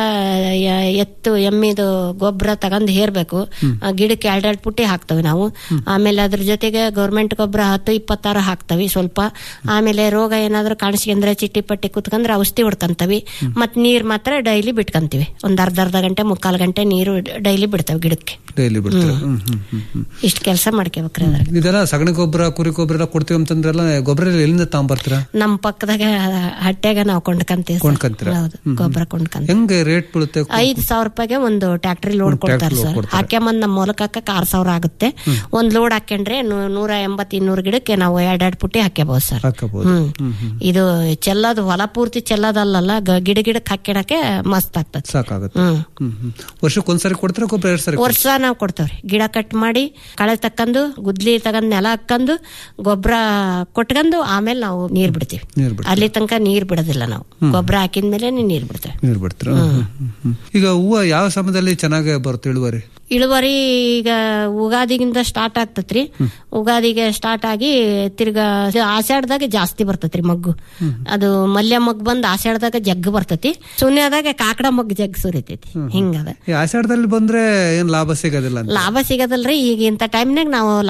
ಎತ್ತು ಎಮ್ಮಿದು ಗೊಬ್ಬರ ತಗೊಂಡ್ ಹೇರ್ಬೇಕು ಆ ಗಿಡಕ್ಕೆ ಎರಡೆರಡು ಪುಟ್ಟಿ ಹಾಕ್ತೇವೆ ನಾವು ಆಮೇಲೆ ಅದ್ರ ಜೊತೆಗೆ ಗೌರ್ಮೆಂಟ್ ಗೊಬ್ಬರ ಹತ್ತು ಇಪ್ಪತ್ತಾರು ಹಾಕ್ತವಿ ಸ್ವಲ್ಪ ಆಮೇಲೆ ರೋಗ ಏನಾದ್ರು ಕಾಣಿಸ್ಕೊಂಡ್ರೆ ಚಿಟ್ಟಿ ಪಟ್ಟಿ ಕುತ್ಕೊಂಡ್ರೆ ಔಷಧಿ ಹೊಡ್ಕಂತವಿ ಮತ್ ನೀರ್ ಮಾತ್ರ ಡೈಲಿ ಬಿಟ್ಕಂತೀವಿ ಒಂದ್ ಅರ್ಧ ಅರ್ಧ ಗಂಟೆ ಮುಕ್ಕಾಲು ಗಂಟೆ ನೀರು ಡೈಲಿ ಬಿಡ್ತೇವೆ ಗಿಡಕ್ಕೆ ಡೈಲಿ ಬಿಡ್ತೀರಾ ಹ್ಮ್ ಹ್ಮ್ ಹ್ಮ್ ಹ್ಮ್ ಇಷ್ಟು ಕೆಲಸ ಮಾಡ್ಕೋಬೇಕ್ರಿ ಅದ್ರಾಗ ಇದೆಲ್ಲ ಸಗಣಿ ಗೊಬ್ಬರ ಕುರಿ ಗೊಬ್ಬರ ಎಲ್ಲ ಕೊಡ್ತೀವಿ ಅಂತಂದ್ರೆಲ್ಲ ಗೊಬ್ಬರ ಎಲ್ಲಿಂದ ತಗೊಂಬರ್ತೀರಾ ನಮ್ ಪಕ್ಕದಾಗ ಹಟ್ಟ್ಯಾಗ ನಾವು ಕೊಂಡ್ಕಂತೀವಿ ಸರ್. ಕೊಂಡ್ಕಂತೀರಾ? ಹೌದು ಗೊಬ್ಬರ ಕೊಂಡ್ಕಂತೀವಿ ಹೆಂಗೆ ರೇಟ್ ಬೀಳುತ್ತೆ ಐದ್ ಸಾವಿರ ರೂಪಾಯಿಗೆ ಒಂದು ಟ್ಯಾಕ್ಟ್ರಿ ಲೋಡ್ ಒಂದು ಕೊಡ್ತಾರೆ tractor load ಸರ್ ಕೊಡ್ತಾರೆ. ಹಾಕ್ಯಂಬಂದ್ ನಮ್ಮ ಮೂಲಕಕ್ಕೆ ಆರ್ ಸಾವಿರ ಆಗುತ್ತೆ ಒಂದ್ ಲೋಡ್ ಹಾಕೊಂಡ್ರೆ ನೂ- ನೂರ ಎಂಬತ್ ಇನ್ನೂರು ಗಿಡಕ್ಕೆ ನಾವು ಎರಡೆರಡು ಪುಟ್ಟಿ ಹಾಕ್ಯಬಹುದು ಸರ್ ಹಾಕಬಹುದು ಹ್ಮ್ ಇದು ಚೆಲ್ಲೋದು ಹೊಲ ಪೂರ್ತಿ ಚೆಲ್ಲೋದಲ್ಲಲ್ಲ ಗ- ಗಿಡ ಗಿಡಕ್ಕೆ ಹಾಕ್ಯಣಕ್ಕೆ ಮಸ್ತ್ ಆಗ್ತದೆ ಸಾಕಾಗುತ್ತೆ ಹ್ಮ್ ಹ್ಮ್ ಹ್ಮ್ ವರ್ಷಕ್ಕೆ ಒಂದ್ಸರಿ ಕೊಡ್ತೀರಾ ಗೊಬ್ಬರ ಎರಡ್ ಸರಿ ವರ್ಷ ನಾವು ಕೊಡ್ತೇವ್ರಿ ಗಿಡ ಕಟ್ ಮಾಡಿ ಕಳೆ ತಕ್ಕಂದು ಗುದ್ಲಿ ತಗೊಂಡ್ ನೆಲ ಹಾಕೊಂಡು ಗೊಬ್ಬರ ಕೊಟ್ಕೊಂಡು ಆಮೇಲೆ ನಾವು ನೀರ್ ಬಿಡ್ತೀವಿ ನೀರ್ ಬಿಡ್ತೀರಾ? ಅಲ್ಲಿ ತನಕ ನೀರ್ ಬಿಡೋದಿಲ್ಲ ನಾವು ಗೊಬ್ಬರ ಹಾಕಿದ್ಮೇಲೆ ನೀರ್ ಬಿಡ್ತೇವೆ ನೀರ್ ಬಿಡ್ತೀರಾ ಹ್ಮ್, ಹ್ಮ್, ಹ್ಮ್. ಈಗ ಹೂವು ಯಾವ ಸಮಯದಲ್ಲಿ ಚೆನ್ನಾಗಿ ಬರುತ್ತೆ ಇಳುವರಿ ಇಳುವರಿ ಈಗ ಉಗಾದಿಗಿಂದ ಸ್ಟಾರ್ಟ್ ಆಗ್ತತ್ರಿ ಉಗಾದಿಗೆ ಸ್ಟಾರ್ಟ್ ಆಗಿ ತಿರ್ಗಾ ಆಷಾಢದಾಗ ಜಾಸ್ತಿ ಬರ್ತೈತ್ರಿ ಮಗ್ಗು ಅದು ಮಲ್ಯ ಮಗ್ ಬಂದ್ ಆಷಾಢದಾಗ ಜಗ್ಗು ಬರ್ತೈತಿ ಶೂನ್ಯದಾಗ ಕಾಕಡ ಮಗ್ ಜಗ್ ಸುರಿತೈತಿ ಹಿಂಗದ ಈ ಆಷಾಢದಲ್ಲಿ ಬಂದ್ರೆ ಏನ್ ಲಾಭ ಸಿಗೋದಿಲ್ಲ ಅಂತ ಲಾಭ ಸಿಗದಲ್ರಿ ಈಗ ಇಂಥ ಟೈಮ್ನಾಗ ನಾವು ಲಾಭ ಮಾಡ್ಕೊಂಡ್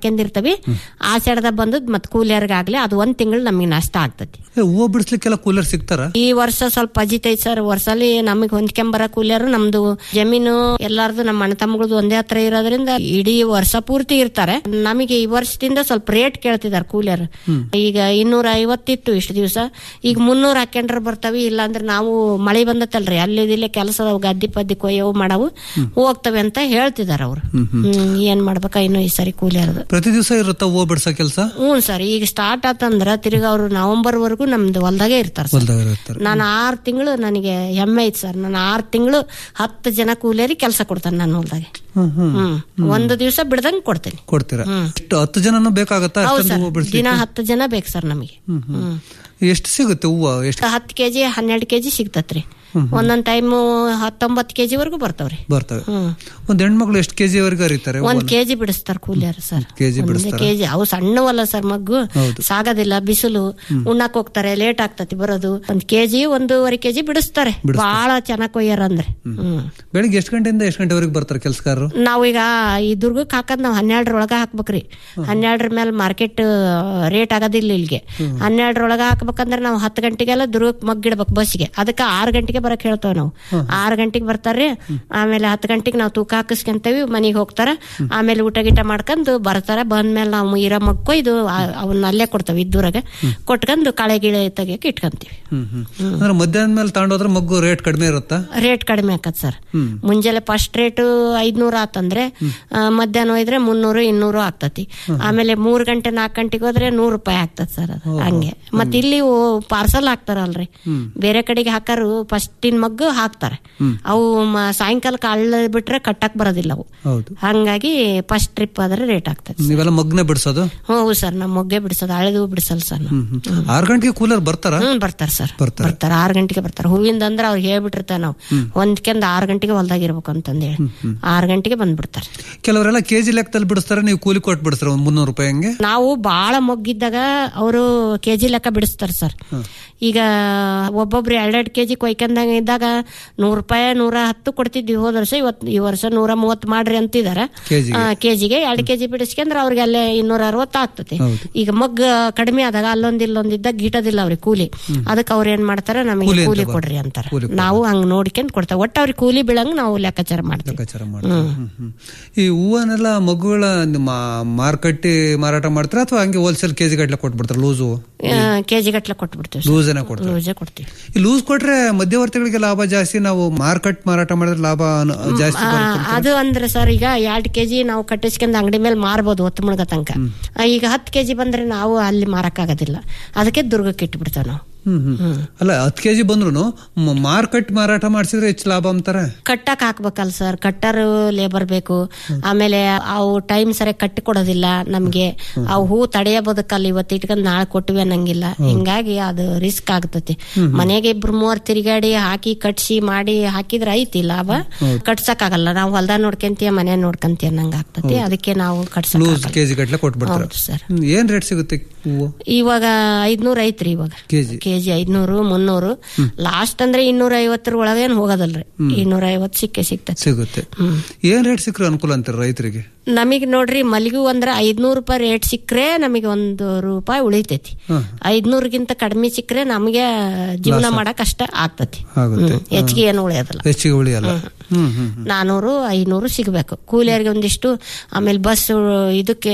ಹಾಕೊಂಡಿರ್ತೀವಿ ಆಷಾಢದಾಗ ಬಂದದ್ ಮತ್ ಕೂಲಿಯರ್ಗಾಗ್ಲಿ ಅದು ಒಂದ್ ತಿಂಗಳು ನಮಗೆ ನಷ್ಟ ಆಗ್ತತಿ ಏ, ಹೂವು ಬಿಡಿಸ್ಲಿಕ್ಕೆಲ್ಲ ಕೂಲರ್ ಸಿಗ್ತಾರ ಈ ವರ್ಷ ಸ್ವಲ್ಪ ಅಜಿತೈತಿ ಸರ್ ವರ್ಷಲಿ ನಮಗೆ ಹೊಂದ್ಕೊಂಬರ ಕೂಲಿಯರ್ ನಮ್ದು ಜಮೀನು ಎಲ್ಲಾರ್ದು ನಮ್ಮ ಅಣ್ಣ ತಮ್ಮಗಳದ್ದು ಒಂದೇ ಹತ್ರ ಇರೋದ್ರಿಂದ ಇಡೀ ವರ್ಷ ಪೂರ್ತಿ ಇರ್ತಾರೆ ನಮಗೆ ಈ ವರ್ಷದಿಂದ ಸ್ವಲ್ಪ ರೇಟ್ ಕೇಳ್ತಿದಾರೆ ಕೂಲಿಯರ್ ಈಗ ಇನ್ನೂರ ಐವತ್ತಿತ್ತು ಇಷ್ಟು ದಿವಸ ಈಗ ಮುನ್ನೂರ ಹಾಕೊಂಡ್ರೆ ಬರ್ತಾವಿ ಇಲ್ಲಾಂದ್ರೆ ನಾವು ಮಳೆ ಬಂದತ್ತಲ್ರಿ ಅಲ್ಲಿ ಇಲ್ಲೇ ಕೆಲಸ ಗದ್ದಿ ಪದ್ದಿ ಕೊಯ್ಯವು ಮಾಡವು ಹೋಗ್ತವೆ ಅಂತ ಹೇಳ್ತಿದಾರ ಅವ್ರು ಹ್ಮ್ ಏನ್ ಮಾಡ್ಬೇಕಾ ಇನ್ನು ಈ ಸರಿ ಕೂಲಿಯರ್ದು ಪ್ರತಿ ದಿವಸ ಇರುತ್ತ ಹೂವು ಬಿಡ್ಸೋ ಕೆಲಸ ಹ್ಞೂ ಸರ್ ಈಗ ಸ್ಟಾರ್ಟ್ ಆತಂದ್ರ ತಿರ್ಗಾ ಅವರು ನವೆಂಬರ್ ವರೆಗೂ ನಮ್ದು ಹೊಲ್ದಾಗೆ ಇರ್ತಾರೆ ಸರ್ ಹೊಲ್ದಾಗ ಇರ್ತಾರೆ ನಾನು ಆರು ತಿಂಗಳು ನನಗೆ ಹೆಮ್ಮೆ ಐತಿ ಸರ್ ನಾನು ಆರು ತಿಂಗಳು ಹತ್ತು ಜನ ಕೂಲಿಯರಿಗೆ ಕೆಲಸ ಕೊಡ್ತಾನೆ ನಾನು ಹೊಲ್ದಾಗೆ ಹ್ಮ್ ಹ್ಮ್ ಹ್ಮ್ ಒಂದು ದಿವಸ ಬಿಡ್ದಂಗ್ ಕೊಡ್ತೀನಿ ಕೊಡ್ತೀರಾ ಎಷ್ಟು ಹತ್ತು ಜನನು ಬೇಕಾಗತ್ತಾ ಹೌದು ಅಷ್ಟೊಂದು ಸರ್ ಹೂವು ಬಿಡಿಸ್ಲಿಕ್ಕೆ ದಿನ ಹತ್ತು ಜನ ಬೇಕು ಸರ್ ನಮಗೆ ಹ್ಮ್ ಎಷ್ಟು ಸಿಗುತ್ತೆ ಹೂವು ಎಷ್ಟು ಹತ್ತು ಕೆಜಿ ಹನ್ನೆರಡು ಕೆಜಿ ಸಿಗ್ತತ್ರಿ ಒಂದೊಂದ್ ಟೈಮು ಹತ್ತೊಂಬತ್ತು ಕೆಜಿ ವರ್ಗು ಬರ್ತಾವ್ರಿ ಬರ್ತವೆ ಹ್ಮ್ ಒಂದ್ ಹೆಣ್ಮಕ್ಳು ಎಷ್ಟು ಕೆಜಿ ವರೆಗೆ ಅರಿತಾರೆ ಒಂದ್ ಕೆಜಿ ಬಿಡಿಸ್ತಾರ ಕೂಲಿಯರ್ ಸರ್ ಕೆಜಿ ಒಂದೇ ಬಿಡಿಸ್ತಾರ ಕೆಜಿ ಅವು ಸಣ್ಣವಲ್ಲ ಸರ್ ಮಗ್ಗು ಹೌದು. ಸಾಗೋದಿಲ್ಲ ಬಿಸಿಲು ಉಣ್ಣಕ್ ಹೋಗ್ತಾರೆ ಲೇಟ್ ಆಗ್ತತಿ ಬರೋದು ಒಂದ್ ಕೆಜಿ ಒಂದೂವರೆ ಕೆಜಿ ಬಿಡಿಸ್ತಾರೆ ಬಹಳ ಚೆನ್ನಾಗ್ ಕೊಯ್ಯಾರ ಅಂದ್ರೆ ಹ್ಮ್ ಬೆಳಿಗ್ಗೆ ಎಷ್ಟು ಗಂಟೆಯಿಂದ ಎಷ್ಟು ಗಂಟೆವರೆಗೆ ಬರ್ತಾರೆ ಕೆಲಸಗಾರರು ನಾವೀಗ ಈ ದುರ್ಗಕ್ಕೆ ಹಾಕದ್ ನಾವ್ ಹನ್ನೆರಡರೊಳಗ ಹಾಕ್ಬೇಕ್ರಿ ಹನ್ನೆರಡರ ಮೇಲೆ ಮಾರ್ಕೆಟ್ ರೇಟ್ ಆಗೋದಿಲ್ಲ ಇಲ್ಲಿಗೆ ಹನ್ನೆರಡರೊಳಗ ಹಾಕ್ಬೇಕಂದ್ರೆ ನಾವು ಹತ್ತು ಗಂಟೆಗೆಲ್ಲ ದುರ್ಗಕ್ಕೆ ಮಗ್ಗಿಡ್ಬೇಕು ಬಸ್ಗೆ ಅದಕ್ಕೆ ಆರು ಗಂಟೆಗೆ ಬರಕ್ ಹೇಳ್ತೇವೆ ನಾವು ಆರು ಗಂಟೆಗೆ ಬರ್ತಾರ್ರಿ ಆಮೇಲೆ ಹತ್ತು ಗಂಟೆಗೆ ನಾವು ತೂಕ ಹಾಕಿಸ್ಕೊಂತೇವಿ ಮನೆಗೆ ಹೋಗ್ತಾರ ಆಮೇಲೆ ಊಟ ಗೀಟ ಮಾಡ್ಕೊಂಡು ಬರ್ತಾರ ಬಂದ್ಮೇಲೆ ನಾವು ಇರೋ ಮಗ್ ಕೊಯ್ದು ಆ- ಅವನ್ನ ಅಲ್ಲೇ ಕೊಡ್ತೇವೆ ಇದ್ದೂರಾಗ ಕೊಟ್ಕೊಂಡು ಕಳೆ ಗಿಳೆ ತೆಗಿಯಕ್ಕೆ ಇಟ್ಕೊಂತೀವಿ ಹ್ಮ್ ಹ್ಮ್ ಅಂದ್ರೆ ಮಧ್ಯಾಹ್ನ ಮೇಲೆ ತಗೊಂಡೋದ್ರೆ ಮಗ್ಗು ರೇಟ್ ಕಡಿಮೆ ಇರುತ್ತಾ ರೇಟ್ ಕಡಿಮೆ ಆಕತ್ ಸರ್ ಮುಂಜಾನೆ ಫಸ್ಟ್ ರೇಟ್ ಐದ್ನೂರ ಆತಂದ್ರೆ ಆ, ಮಧ್ಯಾಹ್ನ ಹೋಯ್ದ್ರೆ ಮುನ್ನೂರು ಇನ್ನೂರು ಆಗ್ತತಿ ಆಮೇಲೆ ಮೂರ್ ಗಂಟೆ ನಾಲ್ಕು ಗಂಟೆಗೆ ಹೋದ್ರೆ ನೂರು ರೂಪಾಯಿ ಆಗ್ತದ ಸರ್ ಅದು ಹಂಗೆ ಮತ್ ಇಲ್ಲಿ ಪಾರ್ಸಲ್ ಹಾಕ್ತಾರಲ್ರಿ ಬೇರೆ ಕಡೆಗೆ ಹಾಕಾರು ಫಸ್ಟಿನ ಮಗ್ಗು ಹಾಕ್ತಾರೆ ಅವು ಮ- ಸಾಯಂಕಾಲಕ್ಕೆ ಅಳ್ಳ ಬಿಟ್ರೆ ಕಟ್ಟಕ್ ಬರೋದಿಲ್ಲ ಅವು ಹೌದು ಹಂಗಾಗಿ ಫಸ್ಟ್ ಟ್ರಿಪ್ ಆದ್ರೆ ರೇಟ್ ಆಗ್ತದೆ ನೀವೆಲ್ಲ ಮಗ್ನೆ ಬಿಡಿಸೋದು ಹ್ಞೂ ಸರ್ ನಮ್ಮ ಮೊಗ್ಗೆ ಬಿಡಿಸೋದು ಹಳೆದು ಬಿಡಿಸಲ್ಲ ಸರ್ ನಾವು ಆರು ಗಂಟೆಗೆ ಕೂಲರ್ ಬರ್ತಾರ ಹ್ಮ್ ಬರ್ತಾರ ಸರ್ ಬರ್ತಾರೆ. ಬರ್ತಾರ ಆರು ಗಂಟೆಗೆ ಬರ್ತಾರ ಹೂವಿಂದ ಅಂದ್ರೆ ಅವ್ರಿಗೆ ಹೇಳ್ಬಿಟ್ಟಿರ್ತೇವೆ ನಾವು ಒಂದ್ಕೆಂದ ಆರು ಗಂಟೆಗೆ ಹೊಲ್ದಾಗ ಇರ್ಬೇಕು ಅಂತಂದೇಳಿ ಆರು ಗಂಟೆಗೆ ಬಂದ್ಬಿಡ್ತಾರೆ ಕೆಲವರೆಲ್ಲ ಕೆಜಿ ಲೆಕ್ಕದಲ್ಲಿ ಬಿಡಿಸ್ತಾರೆ ನೀವು ಕೂಲಿ ಕೊಟ್ಟು ಬಿಡಿಸ್ತಾರೆ ಒಂದ್ ಮುನ್ನೂರು ರೂಪಾಯಿ ಹಂಗೆ ನಾವು ಬಾಳ ಮೊಗ್ಗಿದ್ದಾಗ ಅವರು ಕೆಜಿ ಲೆಕ್ಕ ಬಿಡಿಸ್ತಾರ ಸರ್ ಈಗ ಒಬ್ಬೊಬ್ರು ಎರಡೆರಡು ಕೆಜಿ ಕೊಯ್ಕೊಂಡಂಗ ಇದ್ದಾಗ ನೂರ್ ರೂಪಾಯಿ ನೂರ ಹತ್ತು ಕೊಡ್ತಿದ್ವಿ ಹೋದ ವರ್ಷ ಇವತ್ತು ಈ ವರ್ಷ ನೂರ ಮೂವತ್ತು ಮಾಡ್ರಿ ಅಂತಿದಾರ ಕೆಜಿಗೆ. ಕೆಜಿಗೆ ಎರಡು ಕೆಜಿ ಬಿಡಿಸ್ಕೊಂಡ್ರೆ ಅವ್ರಿಗೆ ಅಲ್ಲೇ ಇನ್ನೂರ ಅರವತ್ತು ಆಗ್ತದೆ ಈಗ ಮಗ್ಗ ಕಡಿಮೆ ಆದಾಗ ಅಲ್ಲೊಂದ್ ಇಲ್ಲೊಂದಿದ್ದಾಗ ಗೀಟೋದಿಲ್ಲ ಅವ್ರಿಗೆ ಕೂಲಿ ಅದಕ್ಕೆ ಅವ್ರು ಏನ್ ಮಾಡ್ತಾರ ನಮಗೆ ಕೂಲಿ ಅಂತ ಕೂಲಿ ಬರ್- ಕೊಡ್ರಿ ಅಂತಾರ ಕೂಲಿ ನಾವು ಹಂಗ್ ನೋಡ್ಕೊಂಡ್ ಕೊಡ್ತೇವೆ ಒಟ್ಟು ಅವ್ರಿಗೆ ಕೂಲಿ ಬೀಳಂಗ್ ನಾವು ಲೆಕ್ಕಾಚಾರ ಮಾಡ್ತೀವಿ ಲೆಕ್ಕಾಚಾರ ಮಾಡ್ತಾರೆ ಹ್ಮ್, ಹ್ಮ್. ಈ ಹೂವನ್ನೆಲ್ಲ ಮಗುಗಳ ನಿಮ್ಮ ಮಾರ್ಕಟ್ಟಿ ಮಾರಾಟ ಮಾಡ್ತಾರೆ ಅಥವಾ ಹಂಗೆ ಹೋಲ್ಸೇಲ್ ಕೆಜಿ ಗಟ್ಲೆ ಕೊಟ್ಬಿಡ್ತಾರೆ ಲೂಸು ಕೆಜಿ ಗಟ್ಲೆ ಕೊಟ್ಬಿಡ್ತೀವಿ ಲೂಸೇನೆ ಕೊಡ್ತಾರೆ ಲೂಸೇ ಕೊಡ್ತೀವಿ ಈ ಲೂಸ್ ಕೊಟ್ರೆ ಮಧ್ಯವರ್ತಿಗಳಿಗೆ ಲಾಭ ಜಾಸ್ತಿ ನಾವು ಮಾರ್ಕೆಟ್ ಮಾರಾಟ ಮಾಡಿದ್ರೆ ಲಾಭ ಅನ- ಜಾಸ್ತಿ ಆ, ಬರುತ್ತೆ ಅದು ಅಂದ್ರೆ ಸರ್ ಈಗ ಎರಡ್ ಕೆಜಿ ನಾವು ಕಟ್ಟಿಸ್ಕೊಂಡ್ ಅಂಗಡಿ ಮೇಲೆ ಮಾರ್ಬೋದು ಹೊತ್ತು ಮುಳುಗ ತನಕ ಆ, ಈಗ ಹತ್ತು ಕೆಜಿ ಬಂದ್ರೆ ನಾವು ಅಲ್ಲಿ ಮಾರಕ್ಕಾಗೋದಿಲ್ಲ ಅದಕ್ಕೆ ದುರ್ಗಕ್ಕೆ ಇಟ್ಬಿಡ್ತೇವೆ ನಾವು ಹ್ಮ್ ಹ್ಮ್ ಅಲ್ಲ ಹತ್ತು ಕೆಜಿ ಬಂದ್ರು ಮಾರ್ಕೆಟ್ ಮಾರಾಟ ಮಾಡಿಸಿದ್ರೆ ಹೆಚ್ಚು ಲಾಭ ಅಂತಾರೆ ಕಟ್ಟಕ್ ಹಾಕ್ಬೇಕಲ್ಲ ಸರ್ ಕಟ್ಟರ್ ಲೇಬರ್ ಬೇಕು ಆಮೇಲೆ ಅವು ಟೈಮ್ ಸರಿ ಕಟ್ಟಿ ಕೊಡೋದಿಲ್ಲ ನಮ್ಗೆ ಅವು ಹೂ ತಡೆಯ ಬದುಕಲ್ಲ ಇವತ್ತು ಇಟ್ಕೊಂಡ್ ನಾಳೆ ಕೊಟ್ಟಿವಿ ಅನ್ನಂಗಿಲ್ಲ ಹಿಂಗಾಗಿ ಅದು ರಿಸ್ಕ್ ಆಗ್ತತಿ ಮನೆಗೆ ಇಬ್ರು ಮೂವರ್ ತಿರುಗಾಡಿ ಹಾಕಿ ಕಟ್ಸಿ ಮಾಡಿ ಹಾಕಿದ್ರೆ ಐತಿ ಲಾಭ ಕಟ್ಸಕ್ ಆಗಲ್ಲ ನಾವು ಹೊಲ್ದಾಗ ನೋಡ್ಕೊಂತೀಯ ಮನೆ ನೋಡ್ಕೊಂತೀಯ ಅನ್ನಂಗ ಆಗ್ತತಿ ಅದಕ್ಕೆ ನಾವು ಕಟ್ಸಕ್ ಲೂಸ್ ಆಗಲ್ಲ. ಕೆಜಿ ಗಟ್ಲೆ ಕೊಟ್ಬಿಡ್ತಾರೆ ಹೌದು ಸರ್ ಹ್ಮ್, ಏನ್ ರೇಟ್ ಸಿಗುತ್ತೆ ಹೂವು ಇವಾಗ ಐದ್ನೂರ್ ಐತ್ರಿ ಇವಾಗ ಕೆಜಿ ಕೆಜಿ ಐದ್ನೂರು ಮುನ್ನೂರು ಲಾಸ್ಟ್ ಅಂದ್ರೆ ಇನ್ನೂರ ಐವತ್ತರ ಒಳಗೇನ್ ಹೋಗೋದಲ್ರಿ ಇನ್ನೂರ ಐವತ್ ಸಿಕ್ಕೇ ಸಿಗ್ತದೆ ಸಿಗುತ್ತೆ ಏನ್ ರೇಟ್ ಸಿಕ್ಕರೆ ಅನುಕೂಲ ಅಂತಾರೆ ರೈತರಿಗೆ ನಮಗ್ ನೋಡ್ರಿ ಮಲ್ಲಿಗೂ ಅಂದ್ರ ಐದ್ನೂರು ರೂಪಾಯಿ ರೇಟ್ ಸಿಕ್ಕ್ರೆ ನಮಗೆ ಒಂದು ರೂಪಾಯಿ ಉಳಿತೈತಿ ಐದ್ನೂರ್ಗಿಂತ ಕಡಿಮೆ ಸಿಕ್ಕ್ರೆ ನಮಗೆ ಜೀವನ ಮಾಡಕ್ ಅಷ್ಟ ಆಗ್ತತಿ ಆಗುತ್ತೆ. ಹ್ಮ್. ಹೆಚ್ಚಿಗೆ ಏನು ಉಳಿಯೋದಿಲ್ಲ ಹೆಚ್ಚಿಗೆ ಉಳಿಯಲ್ಲ ಹ್ಮ್ ಹ್ಮ್ ನಾನೂರು ಐನೂರು ಸಿಗಬೇಕು ಕೂಲಿಯರಿಗೆ ಒಂದಿಷ್ಟು ಆಮೇಲೆ ಬಸ್ ಇದಕ್ಕೆ